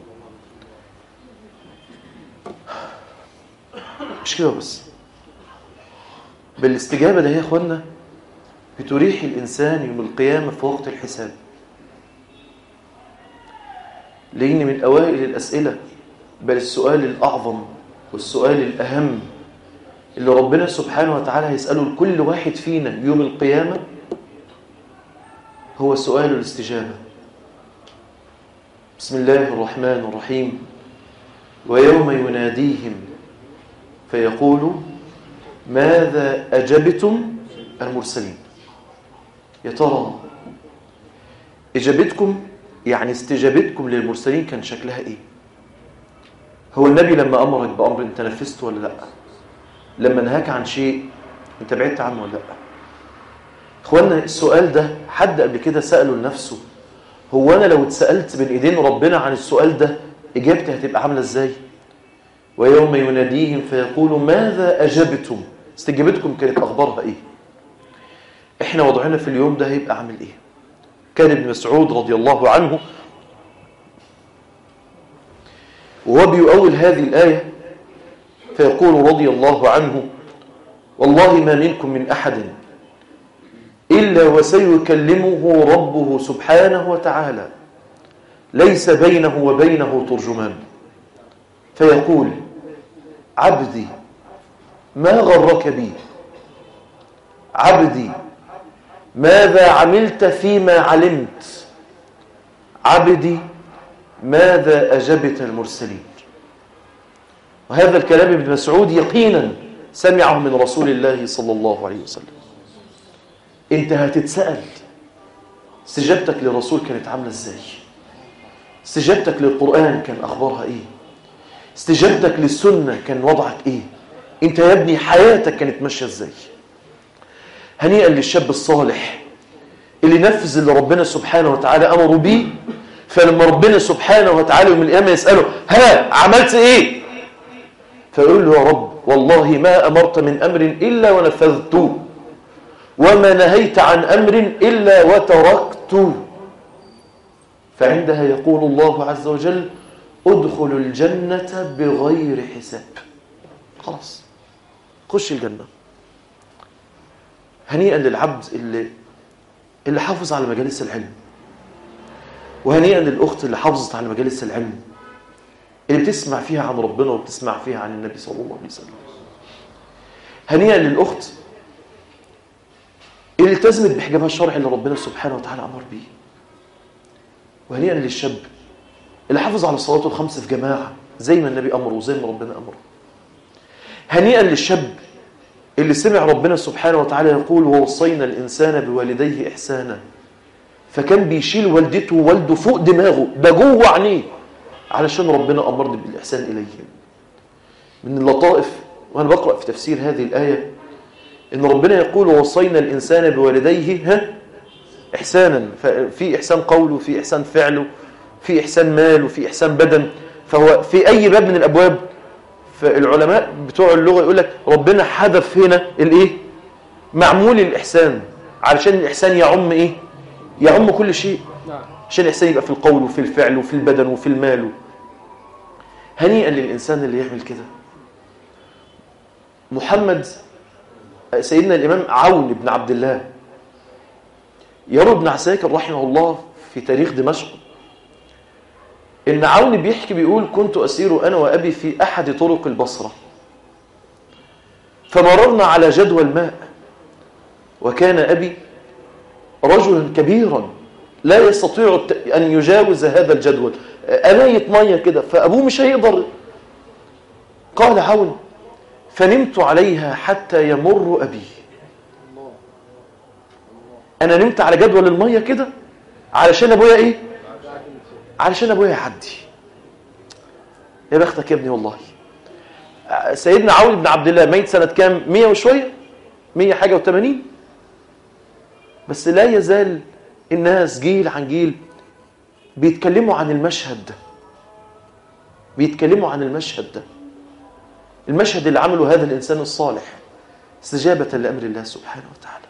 مش كده بس بالاستجابة ده يا اخوانا بتريح الإنسان يوم القيامة في وقت الحساب لأن من أوائل الأسئلة بل السؤال الأعظم والسؤال الأهم اللي ربنا سبحانه وتعالى هيسأله لكل واحد فينا يوم القيامة هو سؤال الاستجابة بسم الله الرحمن الرحيم ويوم يناديهم فيقول ماذا أجبتم المرسلين يا ترى إجابتكم يعني استجابتكم للمرسلين كان شكلها إيه هو النبي لما أمرك بأمر أنت نفذته ولا لا لما نهاك عن شيء أنت بعدت عنه ولا لا إخوانا السؤال ده حد قبل كده سأله لنفسه هو أنا لو اتسألت بين إيدين ربنا عن السؤال ده إجابتي هتبقى عاملة إزاي ويوم يناديهم فيقول ماذا أجبتم استجابتكم كانت أخبارها إيه إحنا وضعنا في اليوم ده هيبقى عامل إيه كان ابن مسعود رضي الله عنه وهو بيؤول هذه الآية فيقول رضي الله عنه والله ما منكم من أحد إلا وسيكلمه ربه سبحانه وتعالى ليس بينه وبينه ترجمان فيقول عبدي ما غرك بي عبدي ماذا عملت فيما علمت عبدي ماذا أجبت المرسلين وهذا الكلام ابن مسعود يقينا سمعه من رسول الله صلى الله عليه وسلم انت هتتسأل استجابتك للرسول كانت عاملة ازاي استجابتك للقرآن كان أخبارها ايه استجابتك للسنة كان وضعك ايه انت يا ابني حياتك كانت ماشية ازاي هنيئا للشاب الصالح اللي نفذ اللي ربنا سبحانه وتعالى أمره بيه فلما ربنا سبحانه وتعالى يوم القيامة يسأله ها عملت ايه فيقول له يا رب والله ما أمرت من أمر إلا ونفذته وما نهيت عن أمر إلا وتركته فعندها يقول الله عز وجل ادخلوا الجنة بغير حساب خلاص خش الجنة هنيئا للعبد اللي اللي حافظ على مجالس العلم وهنيئا للأخت اللي حافظت على مجالس العلم اللي بتسمع فيها عن ربنا وبتسمع فيها عن النبي صلى الله عليه وسلم هنيئا للأخت اللي التزمت بحجابها الشرعي اللي ربنا سبحانه وتعالى أمر به وهنيئا للشاب اللي حافظ على صلاته الخمس في جماعة زي ما النبي أمره وزي ما ربنا أمره هنيئا للشاب اللي سمع ربنا سبحانه وتعالى يقول ووصينا الإنسان بوالديه إحسانا فكان بيشيل والدته ووالده فوق دماغه ده جوه عينيه علشان ربنا أمرني بالإحسان إليهم من اللطائف وأنا بقرأ في تفسير هذه الآية إن ربنا يقول ووصينا الإنسان بوالديه ها إحسانا في إحسان قول وفي إحسان فعل في إحسان مال وفي إحسان بدن فهو في أي باب من الأبواب فالعلماء بتوع اللغة يقول لك ربنا حذف هنا الإيه معمول الإحسان علشان الإحسان يعم إيه يعم كل شيء عشان الإحسان يبقى في القول وفي الفعل وفي البدن وفي المال هنيئا للإنسان اللي يعمل كده محمد سيدنا الإمام عون بن عبد الله يروي ابن عساكر رحمه الله في تاريخ دمشق إن عون بيحكي بيقول كنت أسير أنا وأبي في أحد طرق البصرة فمررنا على جدوى الماء وكان أبي رجلا كبيرا لا يستطيع أن يجاوز هذا الجدول أماية مية كده فأبوه مش هيقدر قال عون فنمت عليها حتى يمر أبي أنا نمت على جدول المية كده علشان أبويا إيه علشان أبويا يعدي يا بختك يا ابني والله سيدنا عون بن عبد الله ميت سنة كام مية وشوية مية حاجة وثمانين بس لا يزال الناس جيل عن جيل بيتكلموا عن المشهد ده بيتكلموا عن المشهد ده المشهد اللي عمله هذا الإنسان الصالح استجابة لأمر الله سبحانه وتعالى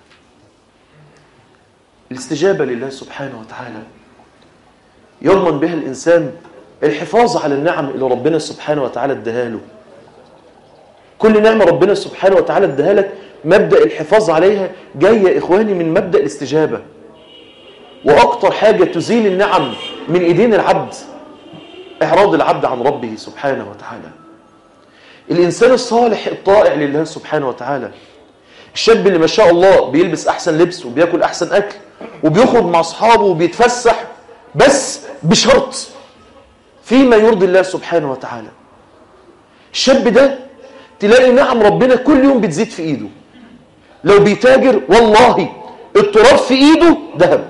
الاستجابة لله سبحانه وتعالى يضمن بها الإنسان الحفاظ على النعم اللي ربنا سبحانه وتعالى اداها له كل نعمة ربنا سبحانه وتعالى اداها لك مبدأ الحفاظ عليها جاي يا إخواني من مبدأ الاستجابة وأكتر حاجة تزيل النعم من إيدين العبد إعراض العبد عن ربه سبحانه وتعالى الإنسان الصالح الطائع لله سبحانه وتعالى الشاب اللي ما شاء الله بيلبس أحسن لبس وبياكل أحسن أكل وبيخرج مع أصحابه وبيتفسح بس بشرط فيما يرضي الله سبحانه وتعالى الشاب ده تلاقي نعم ربنا كل يوم بتزيد في إيده لو بيتاجر والله التراب في إيده ذهب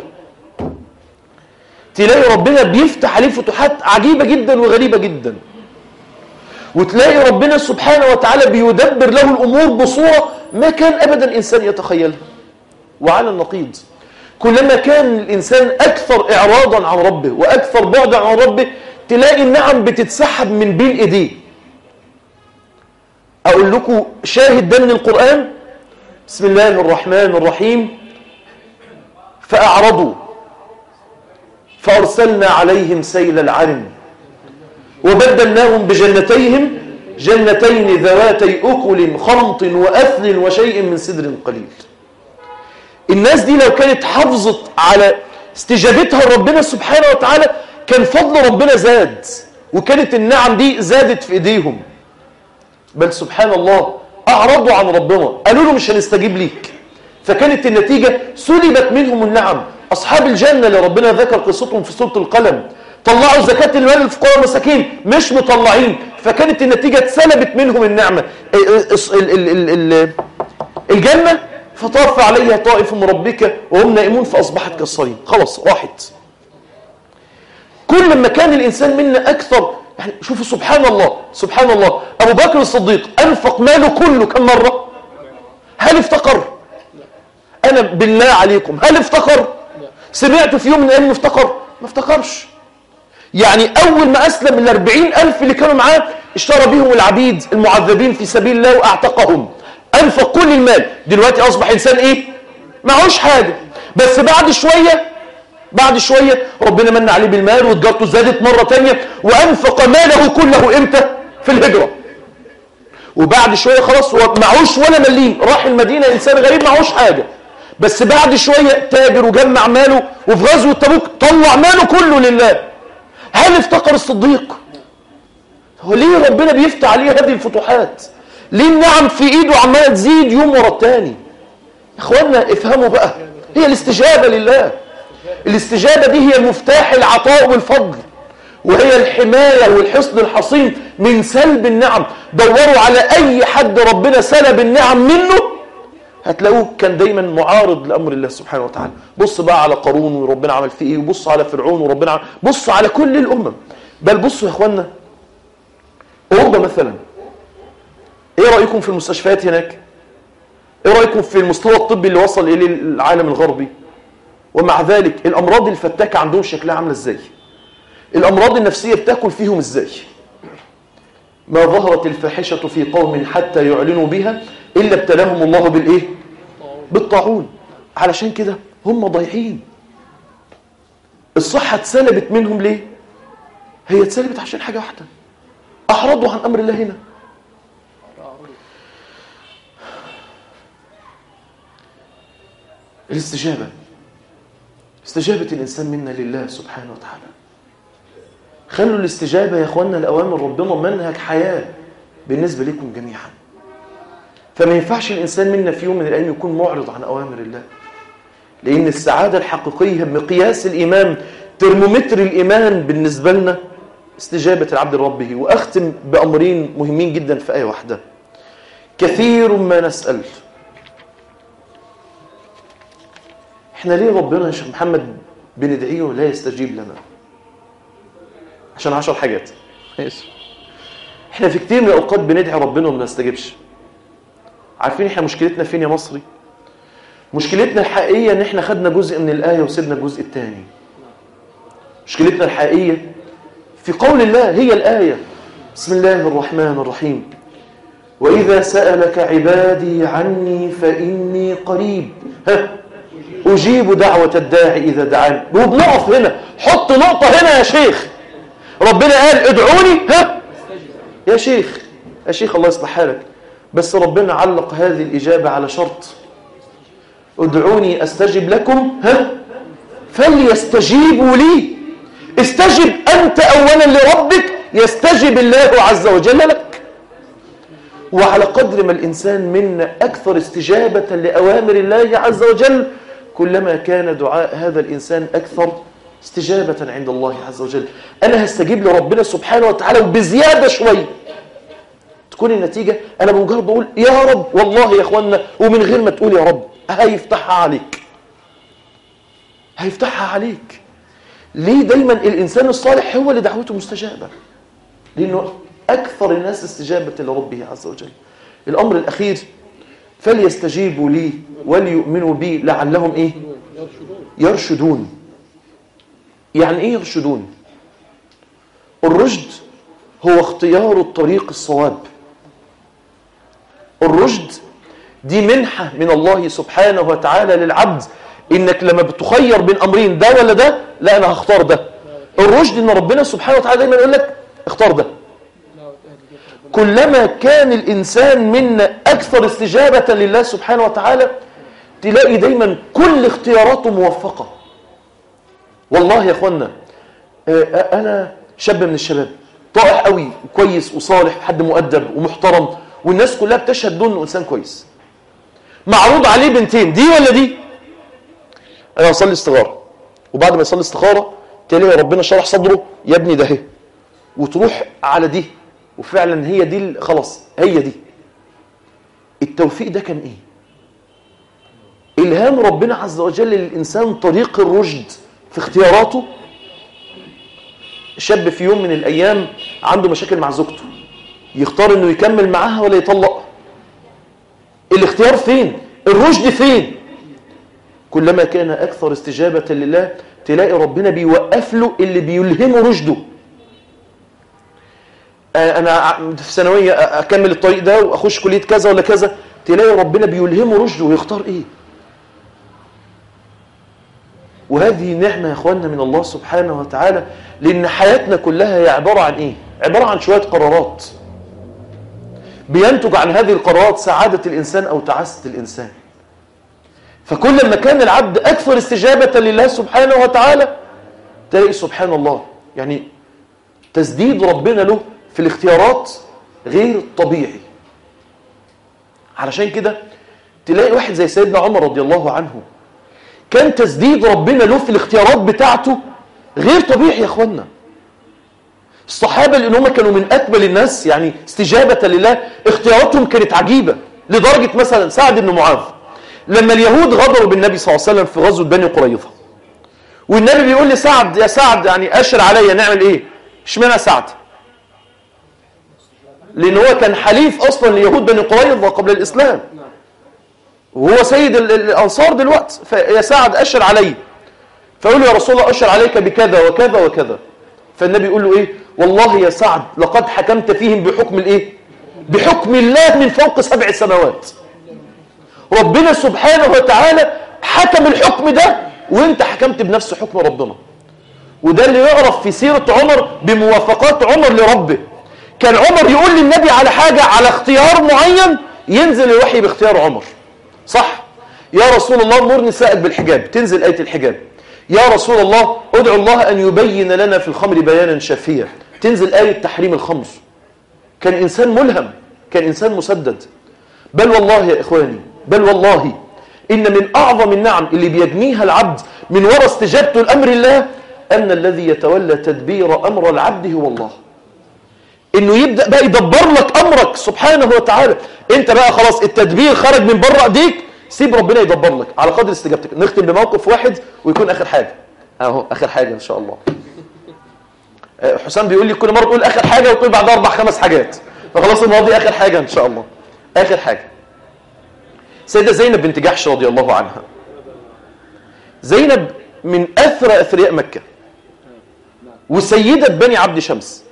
تلاقي ربنا بيفتح عليه فتوحات عجيبة جدا وغريبة جدا وتلاقي ربنا سبحانه وتعالى بيدبر له الأمور بصورة ما كان أبدا إنسان يتخيلها وعلى النقيض كلما كان الإنسان أكثر إعراضا عن ربه وأكثر بعدا عن ربه تلاقي النعم بتتسحب من بين إيديه أقول لكم شاهد ده من القرآن بسم الله الرحمن الرحيم فأعرضوا فأرسلنا عليهم سيل العرم وبدلناهم بجنتيهم جنتين ذواتي أكل خمط وأثل وشيء من سدر قليل الناس دي لو كانت حافظت على استجابتها لربنا سبحانه وتعالى كان فضل ربنا زاد وكانت النعم دي زادت في ايديهم بل سبحان الله أعرضوا عن ربنا قالوا له مش هنستجيب ليك فكانت النتيجة سلبت منهم النعم أصحاب الجنة اللي ربنا ذكر قصتهم في سورة القلم طلعوا زكاة المال للفقراء والمساكين مش مطلعين فكانت النتيجة اتسلبت منهم النعمة الجنة فطاف عليها طائف من ربك وهم نائمون فأصبحت كالصريم خلاص راحت كل ما كان الإنسان منا أكثر يعني شوفوا سبحان الله سبحان الله أبو بكر الصديق أنفق ماله كله كم مرة هل افتقر أنا بالله عليكم هل افتقر سمعت في يوم من الأيام افتقر ما افتقرش يعني أول ما أسلم الأربعين ألف اللي كانوا معاه اشترى بهم العبيد المعذبين في سبيل الله وأعتقهم أنفق كل المال دلوقتي أصبح إنسان إيه معهوش حاجة بس بعد شوية بعد شوية ربنا من عليه بالمال وتجارته زادت مرة تانية وأنفق ماله كله إمتى في الهجرة وبعد شوية خلاص هو معهوش ولا مليم راح المدينة إنسان غريب معهوش حاجة بس بعد شوية تاجر وجمع ماله وفي غزوة تبوك طلع ماله كله لله هل افتقر الصديق هو ليه ربنا بيفتح عليه هذه الفتوحات ليه النعم في ايده عماله تزيد يوم ورا التاني اخوانا افهموا بقى هي الاستجابه لله الاستجابه دي هي مفتاح العطاء والفضل وهي الحمايه والحصن الحصين من سلب النعم دوروا على اي حد ربنا سلب النعم منه هتلاقوه كان دايما معارض لامر الله سبحانه وتعالى بص بقى على قارون وربنا عمل فيه ايه وبص على فرعون وربنا عمل بص على كل الامم بل بصوا يا اخوانا اوروبا مثلا ايه رايكم في المستشفيات هناك ايه رايكم في المستوى الطبي اللي وصل اليه العالم الغربي ومع ذلك الامراض الفتاكه عندهم شكلها عامله ازاي الامراض النفسيه بتاكل فيهم ازاي ما ظهرت الفاحشه في قوم حتى يعلنوا بها الا ابتلاهم الله بالايه بالطاعون علشان كده هم ضايعين الصحه اتسلبت منهم ليه هي اتسلبت عشان حاجه واحده احرضوا عن امر الله هنا الاستجابة استجابة الإنسان منا لله سبحانه وتعالى خلوا الاستجابة يا أخوانا لأوامر ربنا منهج حياة بالنسبة لكم جميعا فما ينفعش الإنسان منا في يوم من الأيام يكون معرض عن أوامر الله لأن السعادة الحقيقية مقياس الإيمان ترمومتر الإيمان بالنسبة لنا استجابة العبد لربه وأختم بأمرين مهمين جدا في آية واحدة كثير ما نسأل احنا ليه ربنا يا شيخ محمد بندعيه ولا يستجيب لنا عشان عشر حاجات ماشي احنا في كتير من الاوقات بندعي ربنا وما نستجيبش عارفين احنا مشكلتنا فين يا مصري مشكلتنا الحقيقيه ان احنا خدنا جزء من الايه وسيبنا الجزء الثاني مشكلتنا الحقيقيه في قول الله هي الايه بسم الله الرحمن الرحيم واذا سالك عبادي عني فاني قريب ها أجيب دعوة الداعي إذا دعاني وبنقف هنا حط نقطة هنا يا شيخ ربنا قال ادعوني ها يا شيخ يا شيخ الله يصلح حالك بس ربنا علق هذه الإجابة على شرط ادعوني أستجب لكم ها فليستجيبوا لي استجب أنت أولا لربك يستجب الله عز وجل لك وعلى قدر ما الإنسان منا أكثر استجابة لأوامر الله عز وجل كلما كان دعاء هذا الإنسان أكثر استجابة عند الله عز وجل أنا هستجيب لربنا سبحانه وتعالى وبزيادة شوية تكون النتيجة أنا بمجرد بقول يا رب والله يا أخوانا ومن غير ما تقول يا رب هيفتحها عليك هيفتحها عليك ليه دايما الإنسان الصالح هو اللي دعوته مستجابة لأنه أكثر الناس استجابة لربه عز وجل الأمر الأخير فليستجيبوا لي وليؤمنوا بي لعلهم إيه يرشدون يعني إيه يرشدون الرشد هو اختيار الطريق الصواب الرشد دي منحة من الله سبحانه وتعالى للعبد إنك لما بتخير بين أمرين ده ولا ده لا أنا هختار ده الرشد إن ربنا سبحانه وتعالى دايما يقول لك اختار ده كلما كان الإنسان منا أكثر استجابة لله سبحانه وتعالى تلاقي دايما كل اختياراته موفقة والله يا أخوانا أنا شاب من الشباب طائع قوي وكويس وصالح حد مؤدب ومحترم والناس كلها بتشهد له انه انسان كويس معروض عليه بنتين دي ولا دي انا اصلي استخاره وبعد ما يصلي استخاره تلاقي ربنا شرح صدره يا ابني ده اهي وتروح على دي وفعلا هي دي خلاص هي دي التوفيق ده كان ايه الهام ربنا عز وجل للانسان طريق الرشد في اختياراته شاب في يوم من الايام عنده مشاكل مع زوجته يختار انه يكمل معاها ولا يطلق الاختيار فين الرشد فين كلما كان اكثر استجابه لله تلاقي ربنا بيوقف له اللي بيلهمه رشده انا في ثانويه اكمل الطريق ده واخش كليه كذا ولا كذا تلاقي ربنا بيلهمه رشده ويختار ايه وهذه نعمه يا اخواننا من الله سبحانه وتعالى لان حياتنا كلها هي عباره عن ايه عباره عن شويه قرارات بينتج عن هذه القرارات سعاده الانسان او تعاسه الانسان فكل ما كان العبد اكثر استجابه لله سبحانه وتعالى تلاقي سبحان الله يعني تسديد ربنا له في الاختيارات غير طبيعي علشان كده تلاقي واحد زي سيدنا عمر رضي الله عنه كان تسديد ربنا له في الاختيارات بتاعته غير طبيعي يا اخوانا الصحابة لأن هم كانوا من أكمل الناس يعني استجابة لله اختياراتهم كانت عجيبة لدرجة مثلا سعد بن معاذ لما اليهود غدروا بالنبي صلى الله عليه وسلم في غزوة بني قريظة والنبي بيقول لي سعد يا سعد يعني أشر عليا نعمل إيه اشمعنى سعد لأن هو كان حليف أصلا ليهود بني قريظة قبل الإسلام وهو سيد الأنصار دلوقتي فيا سعد أشر علي فيقول له يا رسول الله أشر عليك بكذا وكذا وكذا فالنبي يقول له إيه والله يا سعد لقد حكمت فيهم بحكم الإيه بحكم الله من فوق سبع سماوات ربنا سبحانه وتعالى حكم الحكم ده وانت حكمت بنفس حكم ربنا وده اللي يعرف في سيرة عمر بموافقات عمر لربه كان عمر يقول للنبي على حاجة على اختيار معين ينزل الوحي باختيار عمر صح يا رسول الله مر نسائك بالحجاب تنزل آية الحجاب يا رسول الله ادعو الله أن يبين لنا في الخمر بيانا شافيا تنزل آية تحريم الخمر كان إنسان ملهم كان إنسان مسدد بل والله يا إخواني بل والله إن من أعظم النعم اللي بيجنيها العبد من وراء استجابته لأمر الله أن الذي يتولى تدبير أمر العبد هو الله إنه يبدأ بقى يدبر لك أمرك سبحانه وتعالى أنت بقى خلاص التدبير خرج من بره أيديك سيب ربنا يدبر لك على قدر استجابتك نختم بموقف واحد ويكون آخر حاجة أهو آخر حاجة إن شاء الله حسام بيقول لي كل مرة تقول آخر حاجة وتقول بعد أربع خمس حاجات فخلاص الماضي آخر حاجة إن شاء الله آخر حاجة سيدة زينب بنت جحش رضي الله عنها زينب من أثرى أثرياء مكة وسيدة بني عبد شمس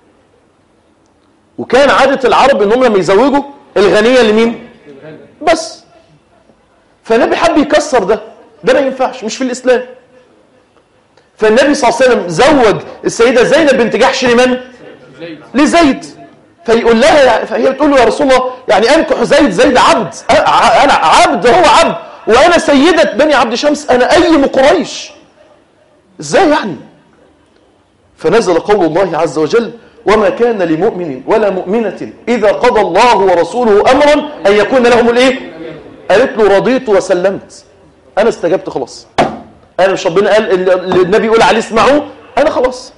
وكان عادة العرب انهم لما يزوجوا الغنية لمين بس فالنبي حب يكسر ده ده ما ينفعش مش في الإسلام فالنبي صلى الله عليه وسلم زوج السيدة زينب بنت جحش لمن لزيد فيقول لها فهي بتقول له يا رسول الله يعني أنكح زيد زيد عبد أنا عبد هو عبد وأنا سيدة بني عبد شمس أنا أيم قريش إزاي يعني فنزل قول الله عز وجل وما كان لمؤمن ولا مؤمنة إذا قضى الله ورسوله أمرا أن يكون لهم الإيه قالت له رضيت وسلمت أنا استجبت خلاص أنا مش ربنا قال النبي يقول عليه اسمعوا أنا خلاص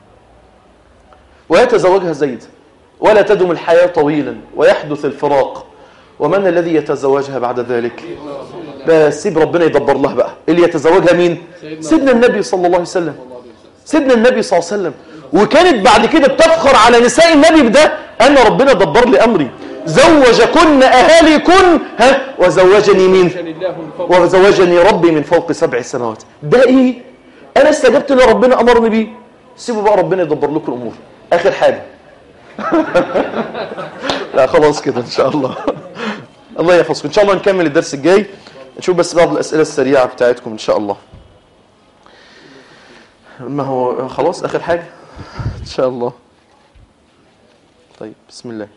ويتزوجها زيد ولا تدم الحياة طويلا ويحدث الفراق ومن الذي يتزوجها بعد ذلك بس سيب ربنا يدبر لها بقى اللي يتزوجها مين سيدنا النبي صلى الله عليه وسلم سيدنا النبي صلى الله عليه وسلم وكانت بعد كده بتفخر على نساء النبي بده أن ربنا دبر لي أمري زوجكن أهاليكن ها وزوجني مين وزوجني ربي من فوق سبع سنوات ده إيه أنا استجبت اللي ربنا أمرني بيه سيبوا بقى ربنا يدبر لكم الأمور آخر حاجة لا خلاص كده إن شاء الله الله يحفظكم إن شاء الله نكمل الدرس الجاي نشوف بس بعض الأسئلة السريعة بتاعتكم إن شاء الله ما هو خلاص آخر حاجة إن شاء الله طيب بسم الله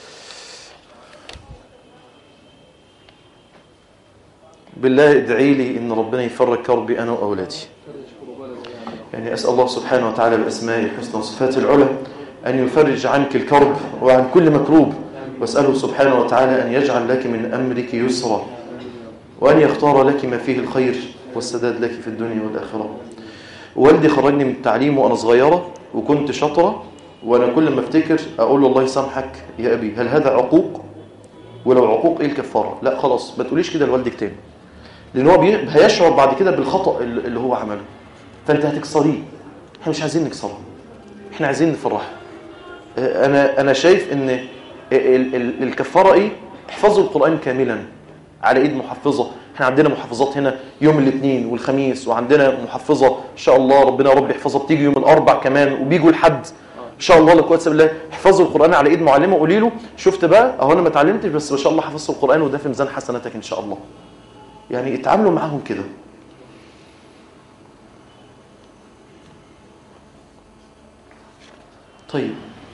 بالله ادعي لي إن ربنا يفرج كربي أنا وأولادي يعني أسأل الله سبحانه وتعالى بأسمائه الحسنى وصفاته العلى أن يفرج عنك الكرب وعن كل مكروب واسأله سبحانه وتعالى أن يجعل لك من أمرك يسرا وأن يختار لك ما فيه الخير والسداد لك في الدنيا والآخرة والدي خرجني من التعليم وأنا صغيرة وكنت شطرة وأنا كل ما افتكر أقول له الله يسامحك يا أبي هل هذا عقوق ولو عقوق إيه الكفارة لا خلاص ما تقوليش كده لوالدك تاني لأن هو هيشعر بعد كده بالخطأ اللي هو عمله فأنت هتكسريه احنا مش عايزين نكسره احنا عايزين نفرحه أنا أنا شايف إن الكفارة إيه احفظوا القرآن كاملا على إيد محفظة احنا عندنا محفظات هنا يوم الاثنين والخميس وعندنا محفظة ان شاء الله ربنا يا رب يحفظها بتيجي يوم الاربع كمان وبيجوا الحد ان شاء الله لك واتساب الله احفظوا القرآن على ايد معلمة وقولي له شفت بقى اهو انا ما اتعلمتش بس ما شاء الله حفظت القرآن وده في ميزان حسناتك ان شاء الله يعني اتعاملوا معاهم كده طيب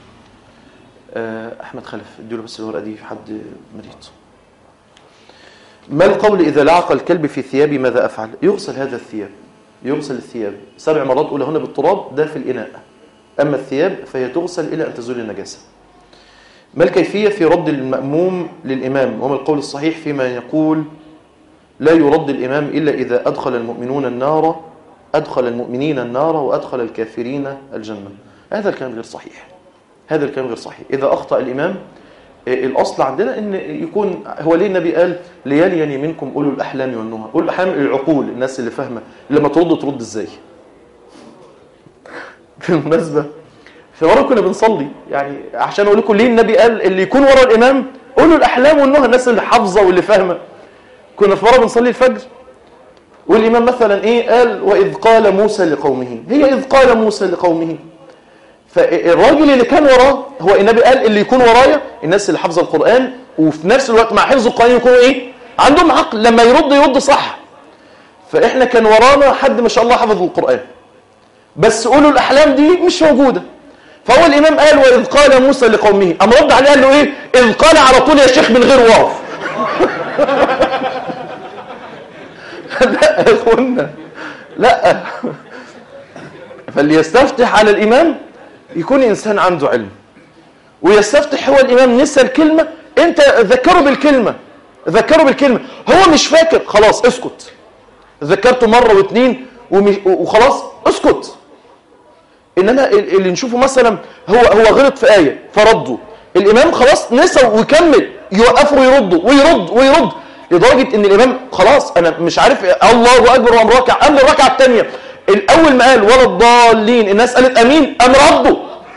احمد خلف اديله بس الورقه دي في حد مريض ما القول إذا لعق الكلب في ثيابي ماذا أفعل يغسل هذا الثياب يغسل الثياب سبع مرات أولهن بالتراب ده في الإناء أما الثياب فهي تغسل إلى أن تزول النجاسة ما الكيفية في رد المأموم للإمام وما القول الصحيح فيما يقول لا يرد الإمام إلا إذا أدخل المؤمنون النار أدخل المؤمنين النار وأدخل الكافرين الجنة هذا الكلام غير صحيح هذا الكلام غير صحيح إذا أخطأ الإمام الأصل عندنا أن يكون هو ليه النبي قال ليليني منكم أولو الأحلام والنهى أولو الأحلام العقول الناس اللي فاهمة لما ترد ترد إزاي بالمناسبة في مرة كنا بنصلي يعني عشان أقول لكم ليه النبي قال اللي يكون ورا الإمام أولو الأحلام والنهى الناس اللي حافظة واللي فاهمة كنا في مرة بنصلي الفجر والإمام مثلا إيه قال وإذ قال موسى لقومه هي إذ قال موسى لقومه فالراجل اللي كان وراه هو النبي قال اللي يكون ورايا الناس اللي حافظه القرآن وفي نفس الوقت مع حفظ القرآن يكونوا إيه عندهم عقل لما يرد يرد صح فإحنا كان ورانا حد ما شاء الله حفظ القرآن بس قولوا الأحلام دي مش موجودة فهو الإمام قال وإذ قال موسى لقومه أما رد عليه قال له إيه إذ قال على طول يا شيخ من غير واو لا يا اخوانا لا فاللي يستفتح على الإمام يكون إنسان عنده علم ويستفتح هو الإمام نسى الكلمة أنت ذكره بالكلمة ذكره بالكلمة هو مش فاكر خلاص اسكت ذكرته مرة واثنين وخلاص اسكت إنما اللي نشوفه مثلا هو هو غلط في آية فرده الإمام خلاص نسى ويكمل يوقفه ويرده ويرد ويرد لدرجة ان الامام خلاص انا مش عارف الله اكبر وقام راكع قام الركعه الثانيه الاول ما قال ولا الضالين الناس قالت امين قام رده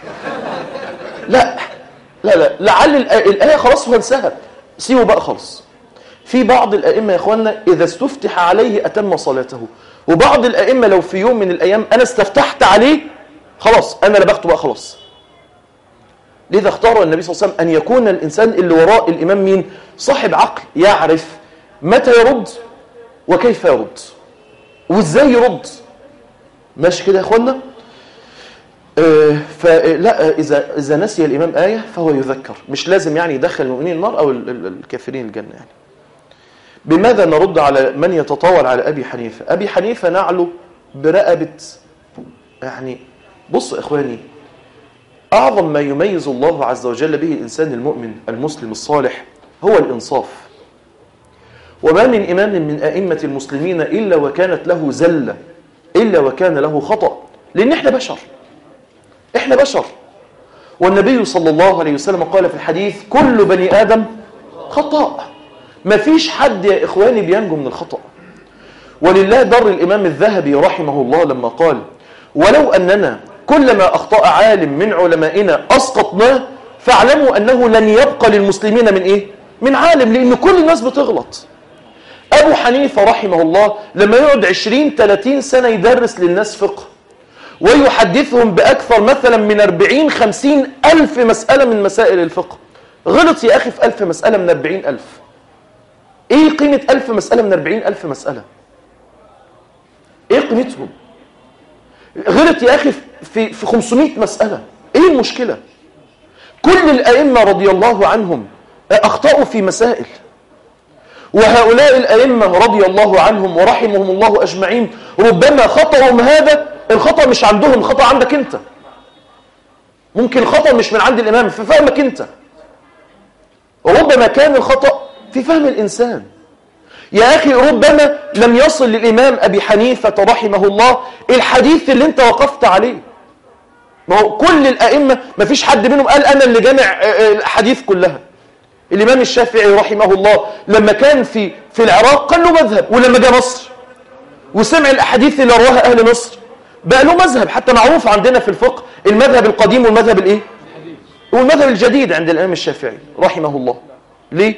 لا لا لا لعل الايه خلاص هو انسهت سيبه بقى خالص في بعض الائمه يا اخوانا اذا استفتح عليه اتم صلاته وبعض الائمه لو في يوم من الايام انا استفتحت عليه خلاص انا لبخته بقى خلاص لذا اختار النبي صلى الله عليه وسلم أن يكون الإنسان اللي وراء الإمام مين صاحب عقل يعرف متى يرد وكيف يرد وإزاي يرد ماشي كده يا أخوانا آه فلا إذا, إذا نسي الإمام آية فهو يذكر مش لازم يعني يدخل المؤمنين النار أو الكافرين الجنة يعني بماذا نرد على من يتطاول على أبي حنيفة أبي حنيفة نعله برقبة يعني بص إخواني أعظم ما يميز الله عز وجل به الإنسان المؤمن المسلم الصالح هو الإنصاف وما من إمام من أئمة المسلمين إلا وكانت له زلة إلا وكان له خطأ لأن إحنا بشر إحنا بشر والنبي صلى الله عليه وسلم قال في الحديث كل بني آدم خطأ ما فيش حد يا إخواني بينجو من الخطأ ولله در الإمام الذهبي رحمه الله لما قال ولو أننا كلما أخطأ عالم من علمائنا أسقطناه فاعلموا أنه لن يبقى للمسلمين من إيه؟ من عالم لأن كل الناس بتغلط أبو حنيفة رحمه الله لما يقعد 20-30 سنة يدرس للناس فقه ويحدثهم بأكثر مثلا من 40-50 ألف مسألة من مسائل الفقه غلط يا أخي في ألف مسألة من 40 ألف إيه قيمة ألف مسألة من 40 ألف مسألة إيه قيمتهم غلط يا أخي في, في 500 مسألة إيه المشكلة كل الأئمة رضي الله عنهم أخطأوا في مسائل وهؤلاء الأئمة رضي الله عنهم ورحمهم الله أجمعين ربما خطأهم هذا الخطأ مش عندهم الخطأ عندك أنت ممكن الخطأ مش من عند الإمام في فهمك أنت ربما كان الخطأ في فهم الإنسان يا أخي ربما لم يصل للإمام أبي حنيفة رحمه الله الحديث اللي انت وقفت عليه ما هو كل الأئمة ما فيش حد منهم قال أنا اللي جامع الحديث كلها الإمام الشافعي رحمه الله لما كان في في العراق كان له مذهب ولما جاء مصر وسمع الأحاديث اللي رواها أهل مصر بقى له مذهب حتى معروف عندنا في الفقه المذهب القديم والمذهب الإيه؟ والمذهب الجديد عند الإمام الشافعي رحمه الله ليه؟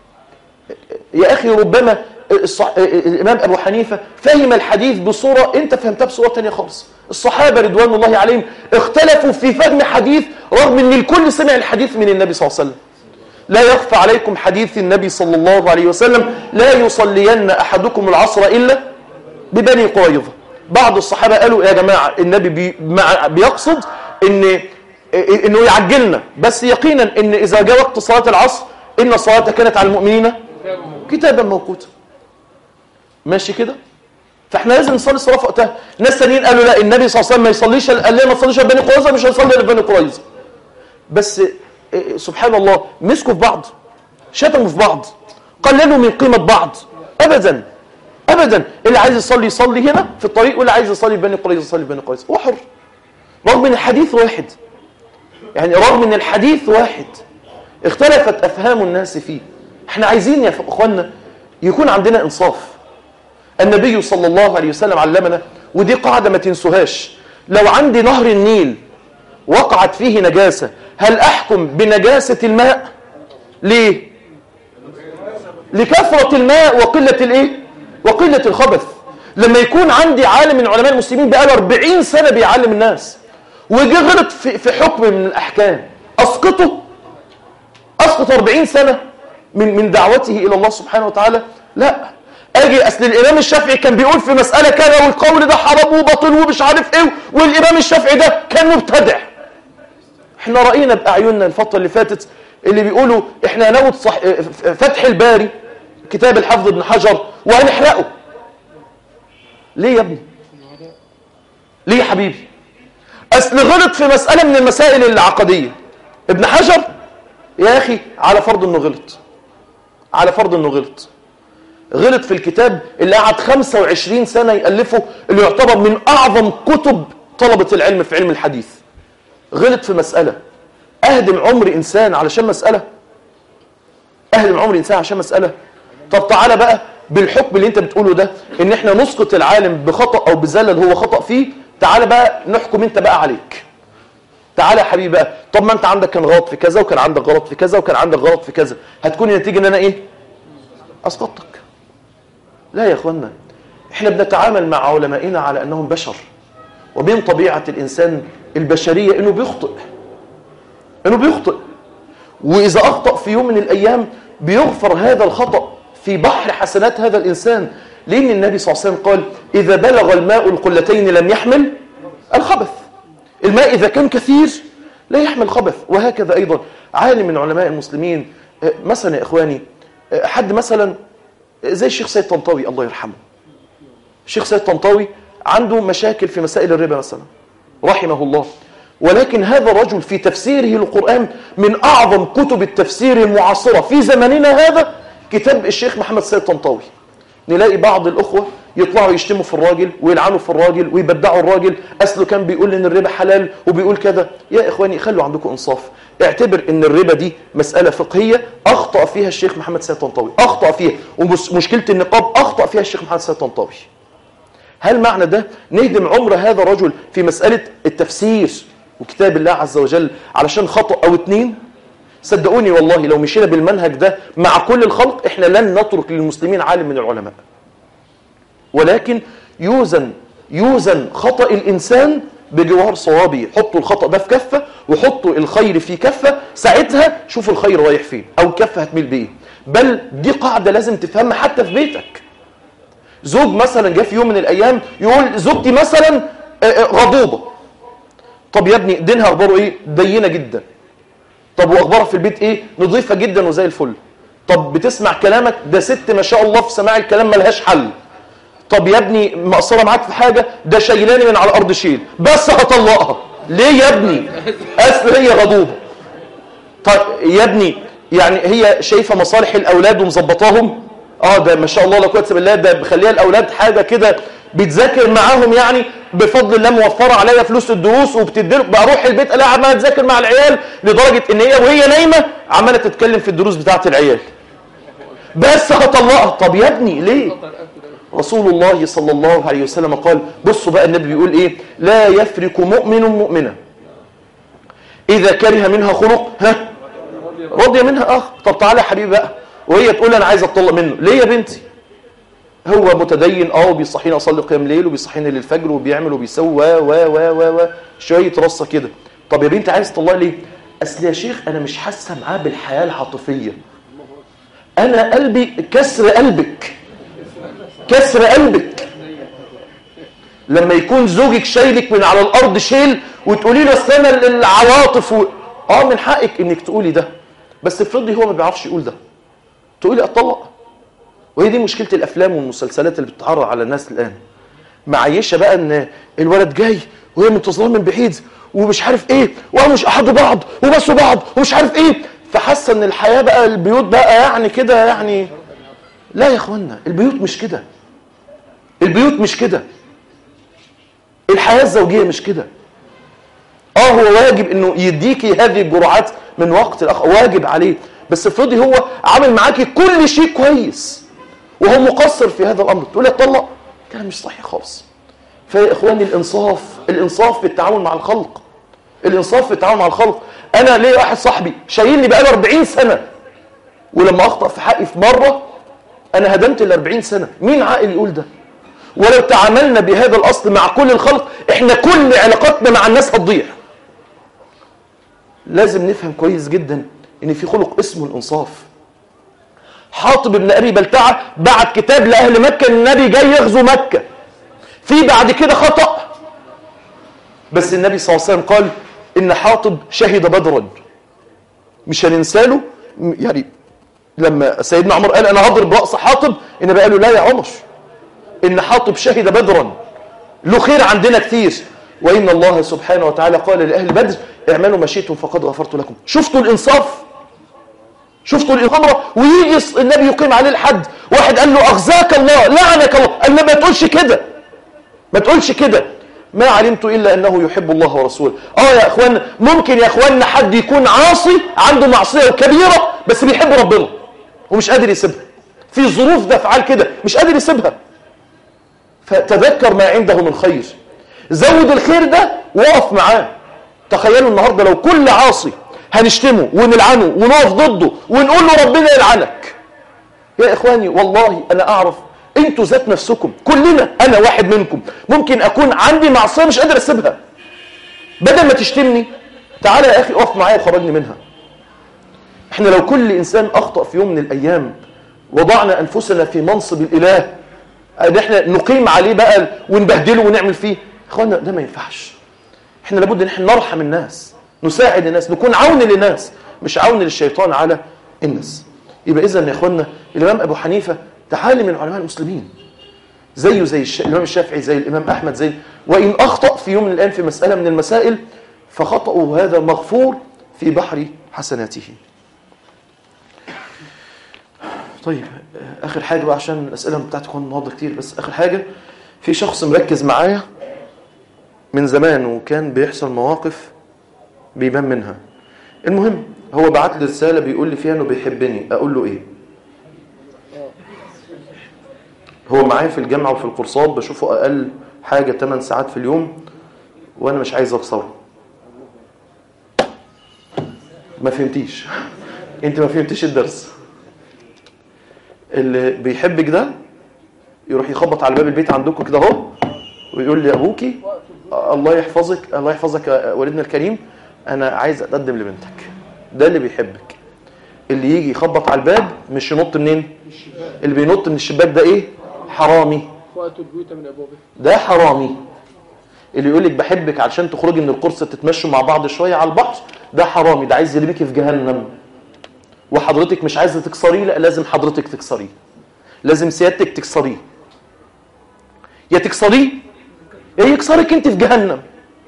يا أخي ربما الصح... الإمام أبو حنيفة فهم الحديث بصورة أنت فهمتها بصورة تانية خالص الصحابة رضوان الله عليهم اختلفوا في فهم حديث رغم أن الكل سمع الحديث من النبي صلى الله عليه وسلم لا يخفى عليكم حديث النبي صلى الله عليه وسلم لا يصلين أحدكم العصر إلا ببني قريظة بعض الصحابة قالوا يا جماعة النبي بي... مع... بيقصد ان انه يعجلنا بس يقينا ان اذا جاء وقت صلاة العصر ان الصلاة كانت على المؤمنين كتابا موقوتا ماشي كده فاحنا لازم نصلي الصلاه في وقتها ناس ثانيين قالوا لا النبي صلى الله عليه وسلم ما يصليش قال لنا ما تصليش بني قريظه مش هيصلي بني قريظه بس إيه، سبحان الله مسكوا في بعض شتموا في بعض قللوا من قيمة بعض أبدا أبدا اللي عايز يصلي يصلي هنا في الطريق واللي عايز يصلي في بني قريظة يصلي في بني قريظة هو حر رغم ان الحديث واحد يعني رغم ان الحديث واحد اختلفت أفهام الناس فيه احنا عايزين يا اخوانا يكون عندنا انصاف النبي صلى الله عليه وسلم علمنا ودي قاعدة ما تنسوهاش لو عندي نهر النيل وقعت فيه نجاسة هل أحكم بنجاسة الماء ليه لكثرة الماء وقلة الايه وقلة الخبث لما يكون عندي عالم من علماء المسلمين بقاله 40 سنة بيعلم الناس وجي غلط في, في حكم من الأحكام أسقطه أسقط 40 سنة من من دعوته إلى الله سبحانه وتعالى لا اجي اصل الامام الشافعي كان بيقول في مساله كذا والقول ده حرام وباطل ومش عارف ايه والامام الشافعي ده كان مبتدع احنا راينا باعيننا الفتره اللي فاتت اللي بيقولوا احنا هناخد صح فتح الباري كتاب الحافظ ابن حجر وهنحرقه ليه يا ابني ليه يا حبيبي اصل غلط في مساله من المسائل العقديه ابن حجر يا اخي على فرض انه غلط على فرض انه غلط غلط في الكتاب اللي قعد 25 سنة يألفه اللي يعتبر من أعظم كتب طلبة العلم في علم الحديث غلط في مسألة أهدم عمر إنسان علشان مسألة أهدم عمر إنسان عشان مسألة طب تعالى بقى بالحكم اللي انت بتقوله ده ان احنا نسقط العالم بخطأ او بزلل هو خطأ فيه تعالى بقى نحكم انت بقى عليك تعالى يا حبيبي بقى طب ما انت عندك كان غلط في كذا وكان عندك غلط في كذا وكان عندك غلط في كذا هتكون النتيجة ان انا ايه اسقطتك لا يا اخوانا احنا بنتعامل مع علمائنا على انهم بشر ومن طبيعة الانسان البشرية انه بيخطئ انه بيخطئ واذا اخطأ في يوم من الايام بيغفر هذا الخطأ في بحر حسنات هذا الانسان لان النبي صلى الله عليه وسلم قال اذا بلغ الماء القلتين لم يحمل الخبث الماء اذا كان كثير لا يحمل خبث وهكذا ايضا عالم من علماء المسلمين مثلا يا اخواني حد مثلا زي الشيخ سيد طنطاوي الله يرحمه الشيخ سيد طنطاوي عنده مشاكل في مسائل الربا مثلا رحمه الله ولكن هذا الرجل في تفسيره للقرآن من أعظم كتب التفسير المعاصرة في زمننا هذا كتاب الشيخ محمد سيد طنطاوي نلاقي بعض الأخوة يطلعوا يشتموا في الراجل ويلعنوا في الراجل ويبدعوا الراجل أصله كان بيقول إن الربا حلال وبيقول كذا يا إخواني خلوا عندكم إنصاف اعتبر ان الربا دي مسألة فقهية اخطأ فيها الشيخ محمد سيد طنطاوي اخطأ فيها ومشكلة النقاب اخطأ فيها الشيخ محمد سيد طنطاوي هل معنى ده نهدم عمر هذا الرجل في مسألة التفسير وكتاب الله عز وجل علشان خطأ او اتنين صدقوني والله لو مشينا بالمنهج ده مع كل الخلق احنا لن نترك للمسلمين عالم من العلماء ولكن يوزن يوزن خطأ الإنسان بجوار صوابي حطوا الخطأ ده في كفة وحطوا الخير في كفة ساعتها شوفوا الخير رايح فين أو الكفة هتميل بإيه بل دي قاعدة لازم تفهمها حتى في بيتك زوج مثلا جه في يوم من الأيام يقول زوجتي مثلا غضوبة طب يا ابني دينها أخباره إيه دينة جدا طب وأخبارها في البيت إيه نظيفة جدا وزي الفل طب بتسمع كلامك ده ست ما شاء الله في سماع الكلام ملهاش حل طب يا ابني مقصره معاك في حاجه ده شايلاني من على الارض شيل بس هطلقها ليه يا ابني اصل هي غضوبه طيب يا ابني يعني هي شايفه مصالح الاولاد ومظبطاهم اه ده ما شاء الله لا قوه الا بالله ده مخليها الاولاد حاجه كده بتذاكر معاهم يعني بفضل الله موفره عليا فلوس الدروس وبتديله بروح البيت الاقي عماله تذاكر مع العيال لدرجه ان هي وهي نايمه عماله تتكلم في الدروس بتاعه العيال بس هطلقها طب يا ابني ليه رسول الله صلى الله عليه وسلم قال بصوا بقى النبي بيقول ايه لا يفرك مؤمن مؤمنا اذا كره منها خلق ها رضي منها اخ طب تعالى يا حبيبي بقى وهي تقول انا عايز اتطلق منه ليه يا بنتي هو متدين اه وبيصحيني اصلي قيام ليل وبيصحيني للفجر وبيعمل وبيسوي و و و و شويه رصه كده طب يا بنتي عايز تطلقي ليه اصل يا شيخ انا مش حاسه معاه بالحياه العاطفيه انا قلبي كسر قلبك كسر قلبك لما يكون زوجك شايلك من على الارض شيل وتقولي له اصل انا العواطف و... اه من حقك انك تقولي ده بس افرضي هو ما بيعرفش يقول ده تقولي اطلق وهي دي مشكله الافلام والمسلسلات اللي بتتعرض على الناس الان معيشه بقى ان الولد جاي وهي منتظراه من بعيد ومش عارف ايه ومش احدوا بعض وبسوا بعض ومش عارف ايه فحاسه ان الحياه بقى البيوت بقى يعني كده يعني لا يا اخوانا البيوت مش كده البيوت مش كده الحياه الزوجيه مش كده اه هو واجب انه يديكي هذه الجرعات من وقت الاخر واجب عليه بس افرضي هو عامل معاكي كل شيء كويس وهو مقصر في هذا الامر تقول لي اتطلق كلام مش صحيح خالص فيا اخواني الانصاف الانصاف في التعامل مع الخلق الانصاف في التعامل مع الخلق انا ليه واحد صاحبي شايلني بقاله 40 سنه ولما اخطا في حقي في مره انا هدمت ال 40 سنه مين عاقل يقول ده ولو تعاملنا بهذا الاصل مع كل الخلق احنا كل علاقاتنا مع الناس هتضيع لازم نفهم كويس جدا ان في خلق اسمه الانصاف حاطب بن ابي بلتعه بعت كتاب لاهل مكه ان النبي جاي يغزو مكه في بعد كده خطا بس النبي صلى الله عليه وسلم قال ان حاطب شهد بدرا مش هننسى له يعني لما سيدنا عمر قال انا هضرب راس حاطب النبي قال له لا يا عمر ان حاطب شهد بدرا له خير عندنا كتير وان الله سبحانه وتعالى قال لاهل بدر اعملوا ما شئتم فقد غفرت لكم شفتوا الانصاف شفتوا الامره ويجي النبي يقيم عليه الحد واحد قال له اخزاك الله لعنك الله قال له ما تقولش كده ما تقولش كده ما علمت الا انه يحب الله ورسوله اه يا اخوان ممكن يا اخواننا حد يكون عاصي عنده معصيه كبيره بس بيحب ربنا ومش قادر يسيبها في ظروف ده افعال كده مش قادر يسيبها فتذكر ما عنده من خير زود الخير ده وقف معاه تخيلوا النهارده لو كل عاصي هنشتمه ونلعنه ونقف ضده ونقول له ربنا يلعنك يا اخواني والله انا اعرف انتوا ذات نفسكم كلنا انا واحد منكم ممكن اكون عندي معصيه مش قادر اسيبها بدل ما تشتمني تعالى يا اخي اقف معايا وخرجني منها احنا لو كل انسان اخطا في يوم من الايام وضعنا انفسنا في منصب الاله ان احنا نقيم عليه بقى ونبهدله ونعمل فيه اخوانا ده ما ينفعش احنا لابد ان احنا نرحم الناس نساعد الناس نكون عون للناس مش عون للشيطان على الناس يبقى اذا يا اخوانا الامام ابو حنيفه ده عالم من علماء المسلمين زيه زي الش... الامام الشافعي زي الامام احمد زي وان اخطا في يوم من الايام في مساله من المسائل فخطاه هذا مغفور في بحر حسناته طيب اخر حاجه بقى عشان الاسئله بتاعتكم النهارده كتير بس اخر حاجه في شخص مركز معايا من زمان وكان بيحصل مواقف بيبان منها المهم هو بعت لي رساله بيقول لي فيها انه بيحبني اقول له ايه هو معايا في الجامعه وفي الكورسات بشوفه اقل حاجه 8 ساعات في اليوم وانا مش عايز اكسره ما فهمتيش انت ما فهمتيش الدرس اللي بيحبك ده يروح يخبط على باب البيت عندكم كده اهو ويقول لي ابوكي الله يحفظك الله يحفظك يا والدنا الكريم انا عايز اتقدم لبنتك ده اللي بيحبك اللي يجي يخبط على الباب مش ينط منين اللي بينط من الشباك ده ايه حرامي واتوا البيوت من ابوابها ده حرامي اللي يقول لك بحبك علشان تخرجي من القرص تتمشوا مع بعض شويه على البحر ده حرامي ده عايز يرميكي في جهنم وحضرتك مش عايزه تكسريه لا لازم حضرتك تكسريه لازم سيادتك تكسريه يا تكسريه يا يكسرك انت في جهنم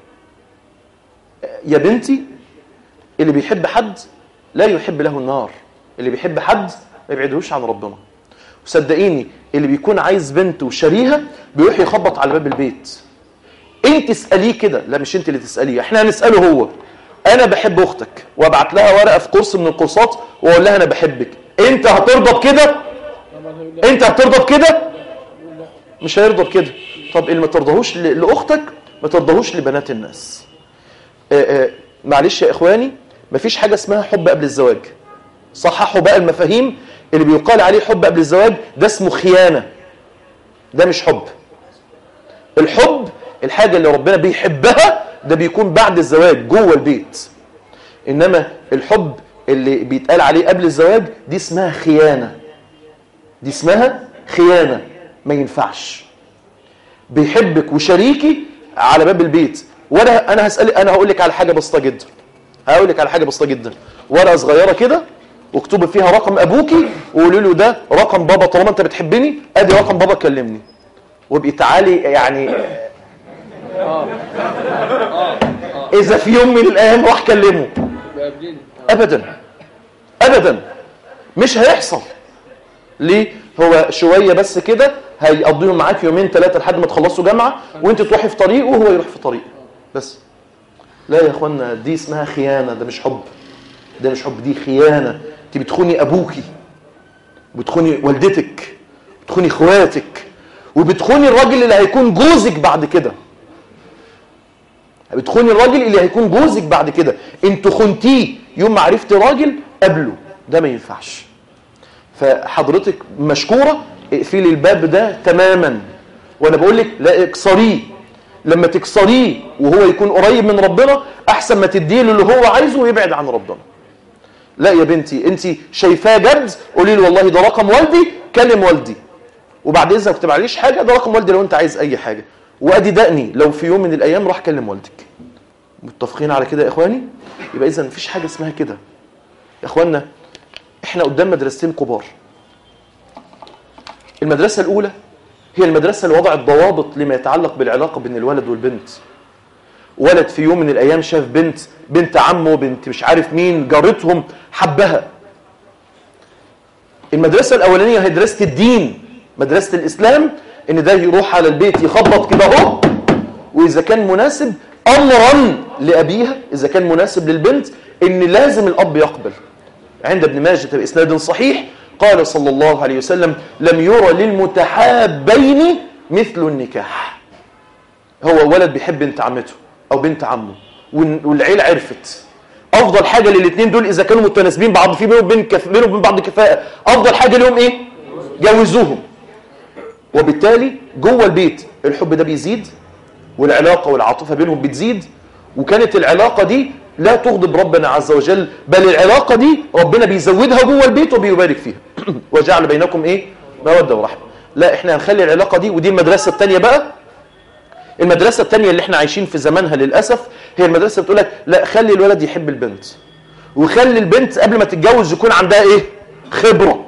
يا بنتي اللي بيحب حد لا يحب له النار اللي بيحب حد ما يبعدهوش عن ربنا وصدقيني اللي بيكون عايز بنت وشاريها بيروح يخبط على باب البيت انت اساليه كده لا مش انت اللي تساليه احنا هنساله هو انا بحب اختك وابعت لها ورقه في كورس من الكورسات واقول لها انا بحبك انت هترضى بكده طبعا هيقول لا انت هترضى بكده مش هيرضى بكده طب اللي ما ترضاهوش ل- لاختك ما ترضاهوش لبنات الناس آه، آه، معلش يا اخواني مفيش حاجه اسمها حب قبل الزواج صححوا بقى المفاهيم اللي بيقال عليه حب قبل الزواج ده اسمه خيانه ده مش حب الحب الحاجه اللي ربنا بيحبها ده بيكون بعد الزواج جوه البيت انما الحب اللي بيتقال عليه قبل الزواج دي اسمها خيانه دي اسمها خيانه ما ينفعش بيحبك وشريكي على باب البيت وانا انا هسال انا هقول لك على حاجه بسيطه جدا هقول لك على حاجه بسيطه جدا ورقه صغيره كده واكتبي فيها رقم ابوكي وقولي له ده رقم بابا طالما انت بتحبني ادي رقم بابا كلمني وابقي تعالي يعني اذا في يوم من الايام راح كلمه يبقى قابلين ابدا ابدا مش هيحصل ليه هو شويه بس كده هيقضيهم معاك يومين ثلاثه لحد ما تخلصوا جامعه وانت تروحي في طريق وهو يروح في طريق بس لا يا اخوانا دي اسمها خيانه ده مش حب ده مش حب دي خيانه انت بتخوني ابوكي بتخوني والدتك بتخوني اخواتك وبتخوني الراجل اللي هيكون جوزك بعد كده بتخوني الراجل اللي هيكون جوزك بعد كده انت خنتيه يوم ما عرفتي راجل قبله ده ما ينفعش فحضرتك مشكوره اقفلي الباب ده تماما وانا بقول لك لا اكسريه لما تكسريه وهو يكون قريب من ربنا احسن ما تديه له اللي هو عايزه ويبعد عن ربنا لا يا بنتي انت شايفاه جد قولي له والله ده رقم والدي كلم والدي وبعد اذنك ما تبعليش حاجه ده رقم والدي لو انت عايز اي حاجه وادي دقني لو في يوم من الايام راح كلم والدك متفقين على كده يا اخواني يبقى اذا مفيش حاجه اسمها كده يا اخوانا احنا قدام مدرستين كبار المدرسه الاولى هي المدرسه اللي وضعت ضوابط لما يتعلق بالعلاقه بين الولد والبنت ولد في يوم من الايام شاف بنت بنت عمه بنت مش عارف مين جارتهم حبها المدرسه الاولانيه هي مدرسه الدين مدرسه الاسلام ان ده يروح على البيت يخبط كده اهو واذا كان مناسب امرا لابيها اذا كان مناسب للبنت ان لازم الاب يقبل عند ابن ماجه باسناد صحيح قال صلى الله عليه وسلم لم يرى للمتحابين مثل النكاح هو ولد بيحب بنت عمته او بنت عمه وال- والعيله عرفت افضل حاجه للاثنين دول اذا كانوا متناسبين بعض في بينهم وبين كف... بينهم وبين بعض كفاءه افضل حاجه لهم ايه جوزوهم وبالتالي جوه البيت الحب ده بيزيد والعلاقه والعاطفه بينهم بتزيد وكانت العلاقه دي لا تغضب ربنا عز وجل بل العلاقه دي ربنا بيزودها جوه البيت وبيبارك فيها وجعل بينكم ايه موده ورحمه لا احنا هنخلي العلاقه دي ودي المدرسه الثانيه بقى المدرسه الثانيه اللي احنا عايشين في زمانها للاسف هي المدرسه بتقول لك لا خلي الولد يحب البنت وخلي البنت قبل ما تتجوز يكون عندها ايه خبره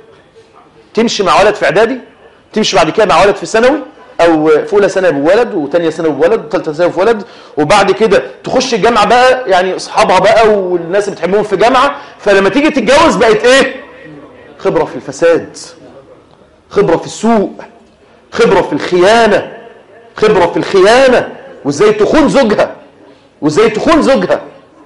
تمشي مع ولد في اعدادي تمشي بعد كده مع ولد في ثانوي او في اولى ثانوي بولد وثانيه ثانوي بولد وثالثه ثانوي بولد وبعد كده تخش الجامعه بقى يعني اصحابها بقى والناس اللي بتحبهم في جامعه فلما تيجي تتجوز بقت ايه خبره في الفساد خبره في السوق خبره في الخيانه خبره في الخيانه وازاي تخون زوجها وازاي تخون زوجها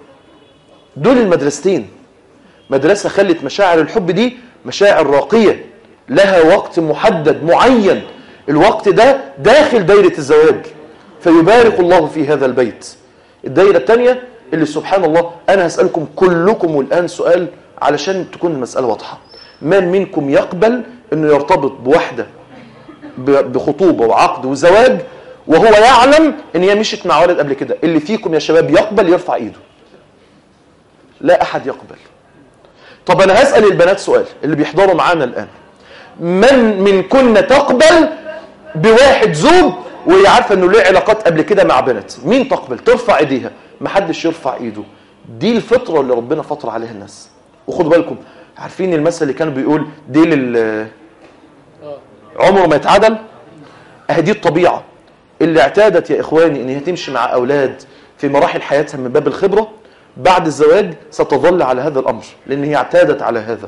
دول المدرستين مدرسه خلت مشاعر الحب دي مشاعر راقيه لها وقت محدد معين الوقت ده داخل دايره الزواج فيبارك الله في هذا البيت الدايره الثانيه اللي سبحان الله انا هسالكم كلكم الان سؤال علشان تكون المساله واضحه من منكم يقبل انه يرتبط بواحده ب- بخطوبه وعقد وزواج وهو يعلم ان هي مشت مع ولد قبل كده اللي فيكم يا شباب يقبل يرفع ايده لا احد يقبل طب انا هسال البنات سؤال اللي بيحضروا معانا الان من منكن تقبل بواحد زوج وهي عارفه انه له علاقات قبل كده مع بنات مين تقبل ترفع ايديها محدش يرفع ايده دي الفطره اللي ربنا فطر عليها الناس وخدوا بالكم عارفين المثل اللي كان بيقول دي لل عمره ما يتعدل اهي دي الطبيعه اللي اعتادت يا اخواني ان هي تمشي مع اولاد في مراحل حياتها من باب الخبره بعد الزواج ستظل على هذا الامر لان هي اعتادت على هذا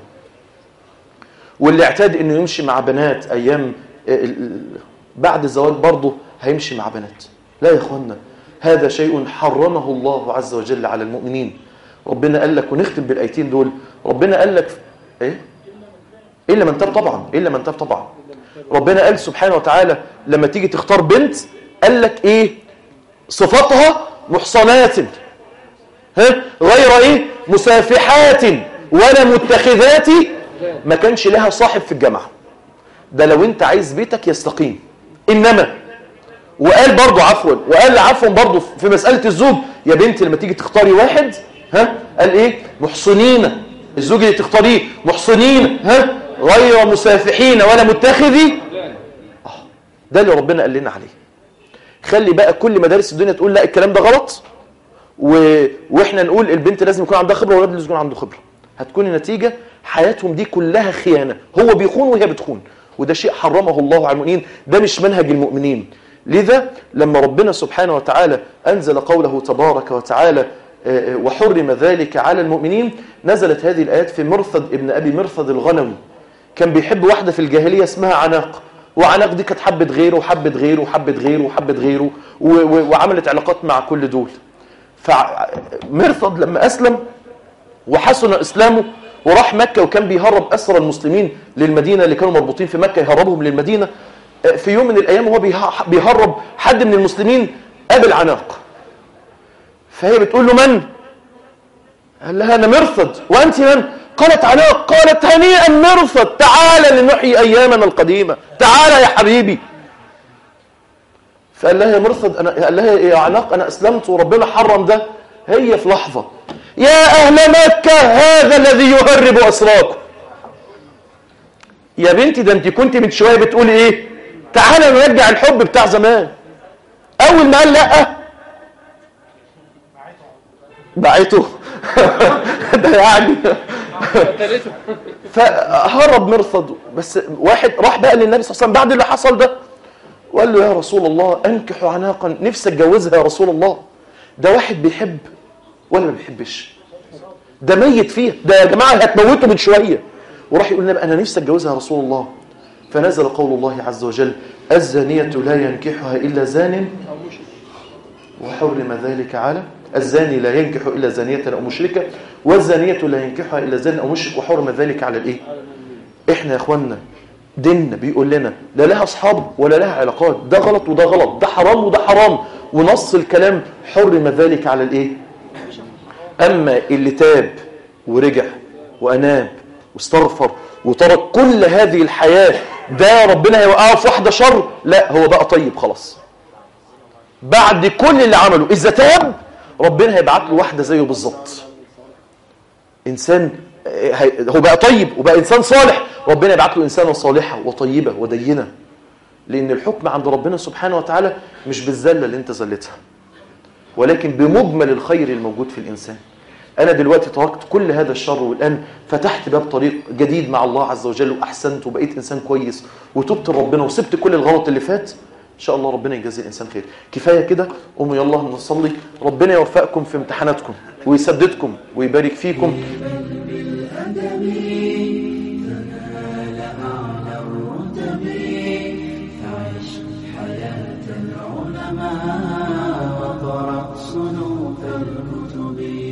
واللي اعتاد انه يمشي مع بنات ايام ال- ال- بعد الزواج برضه هيمشي مع بنات لا يا اخوانا هذا شيء حرمه الله عز وجل على المؤمنين ربنا قال لك ونختم بالايتين دول ربنا قال لك ايه الا من تاب طبعا الا من تاب طبعا ربنا قال سبحانه وتعالى لما تيجي تختار بنت قال لك ايه صفاتها محصنات ها غير ايه مسافحات ولا متخذات ما كانش لها صاحب في الجامعه ده لو انت عايز بيتك يستقيم انما وقال برضه عفوا وقال عفوا برضه في مساله الزوج يا بنتي لما تيجي تختاري واحد ها قال ايه محصنين الزوج اللي تختاريه محصنين ها غير مسافحين ولا متخذي آه، ده اللي ربنا قال لنا عليه خلي بقى كل مدارس الدنيا تقول لا الكلام ده غلط و... واحنا نقول البنت لازم يكون عندها خبره والولد لازم يكون عنده خبره هتكون النتيجه حياتهم دي كلها خيانه هو بيخون وهي بتخون وده شيء حرمه الله على المؤمنين ده مش منهج المؤمنين لذا لما ربنا سبحانه وتعالى أنزل قوله تبارك وتعالى آه، آه، وحرم ذلك على المؤمنين نزلت هذه الآيات في مرثد ابن أبي مرثد الغنوي كان بيحب واحدة في الجاهلية اسمها عناق وعناق دي كانت حبة غيره وحبة غيره وحبة غيره وحبة غيره و- و- وعملت علاقات مع كل دول فمرثد لما أسلم وحسن إسلامه وراح مكة وكان بيهرب أسرى المسلمين للمدينة اللي كانوا مربوطين في مكة يهربهم للمدينة آه، في يوم من الأيام وهو بيه- بيهرب حد من المسلمين قابل عناق فهي بتقول له من؟ قال لها أنا مرثد وأنت من؟ قالت عناق قالت هنيئا مرثد تعال لنحيي أيامنا القديمة تعال يا حبيبي فقال لها يا مرثد أنا قال لها يا عناق أنا أسلمت وربنا حرم ده هي في لحظة يا أهل مكة هذا الذي يهرب أسراكم يا بنتي ده انت كنت من شوية بتقولي ايه تعالى نرجع الحب بتاع زمان اول ما قال لا بعته ده يعني قتلته فهرب مرصد بس واحد راح بقى للنبي صلى الله عليه وسلم بعد اللي حصل ده وقال له يا رسول الله انكح عناقا نفسي اتجوزها يا رسول الله ده واحد بيحب ولا ما بيحبش ده ميت فيها ده يا جماعه هتموته من شويه وراح يقول لنا انا نفسي اتجوزها يا رسول الله فنزل قول الله عز وجل الزانية لا ينكحها إلا زان وحرم ذلك على الزاني لا ينكح إلا زانية أو مشركة والزانية لا ينكحها إلا زان أو مشرك وحرم ذلك على الإيه؟ إحنا يا إخواننا ديننا بيقول لنا لا لها أصحاب ولا لها علاقات ده غلط وده غلط ده حرام وده حرام ونص الكلام حرم ذلك على الإيه؟ أما اللي تاب ورجع وأناب واستغفر وترك كل هذه الحياة ده ربنا هيوقعه في واحدة شر لا هو بقى طيب خلاص بعد كل اللي عمله إذا تاب ربنا هيبعت له واحدة زيه بالظبط إنسان هي- هو بقى طيب وبقى إنسان صالح ربنا يبعت له إنسانة صالحة وطيبة ودينة لأن الحكم عند ربنا سبحانه وتعالى مش بالذلة اللي أنت زلتها ولكن بمجمل الخير الموجود في الإنسان أنا دلوقتي تركت كل هذا الشر والآن فتحت باب طريق جديد مع الله عز وجل وأحسنت وبقيت إنسان كويس وتبت لربنا وسبت كل الغلط اللي فات إن شاء الله ربنا يجازي الإنسان خير كفاية كده قوموا يلا نصلي ربنا يوفقكم في امتحاناتكم ويسددكم ويبارك فيكم تنال أعلى الرتب فعش حياة العلماء وقرأ صنوف الكتب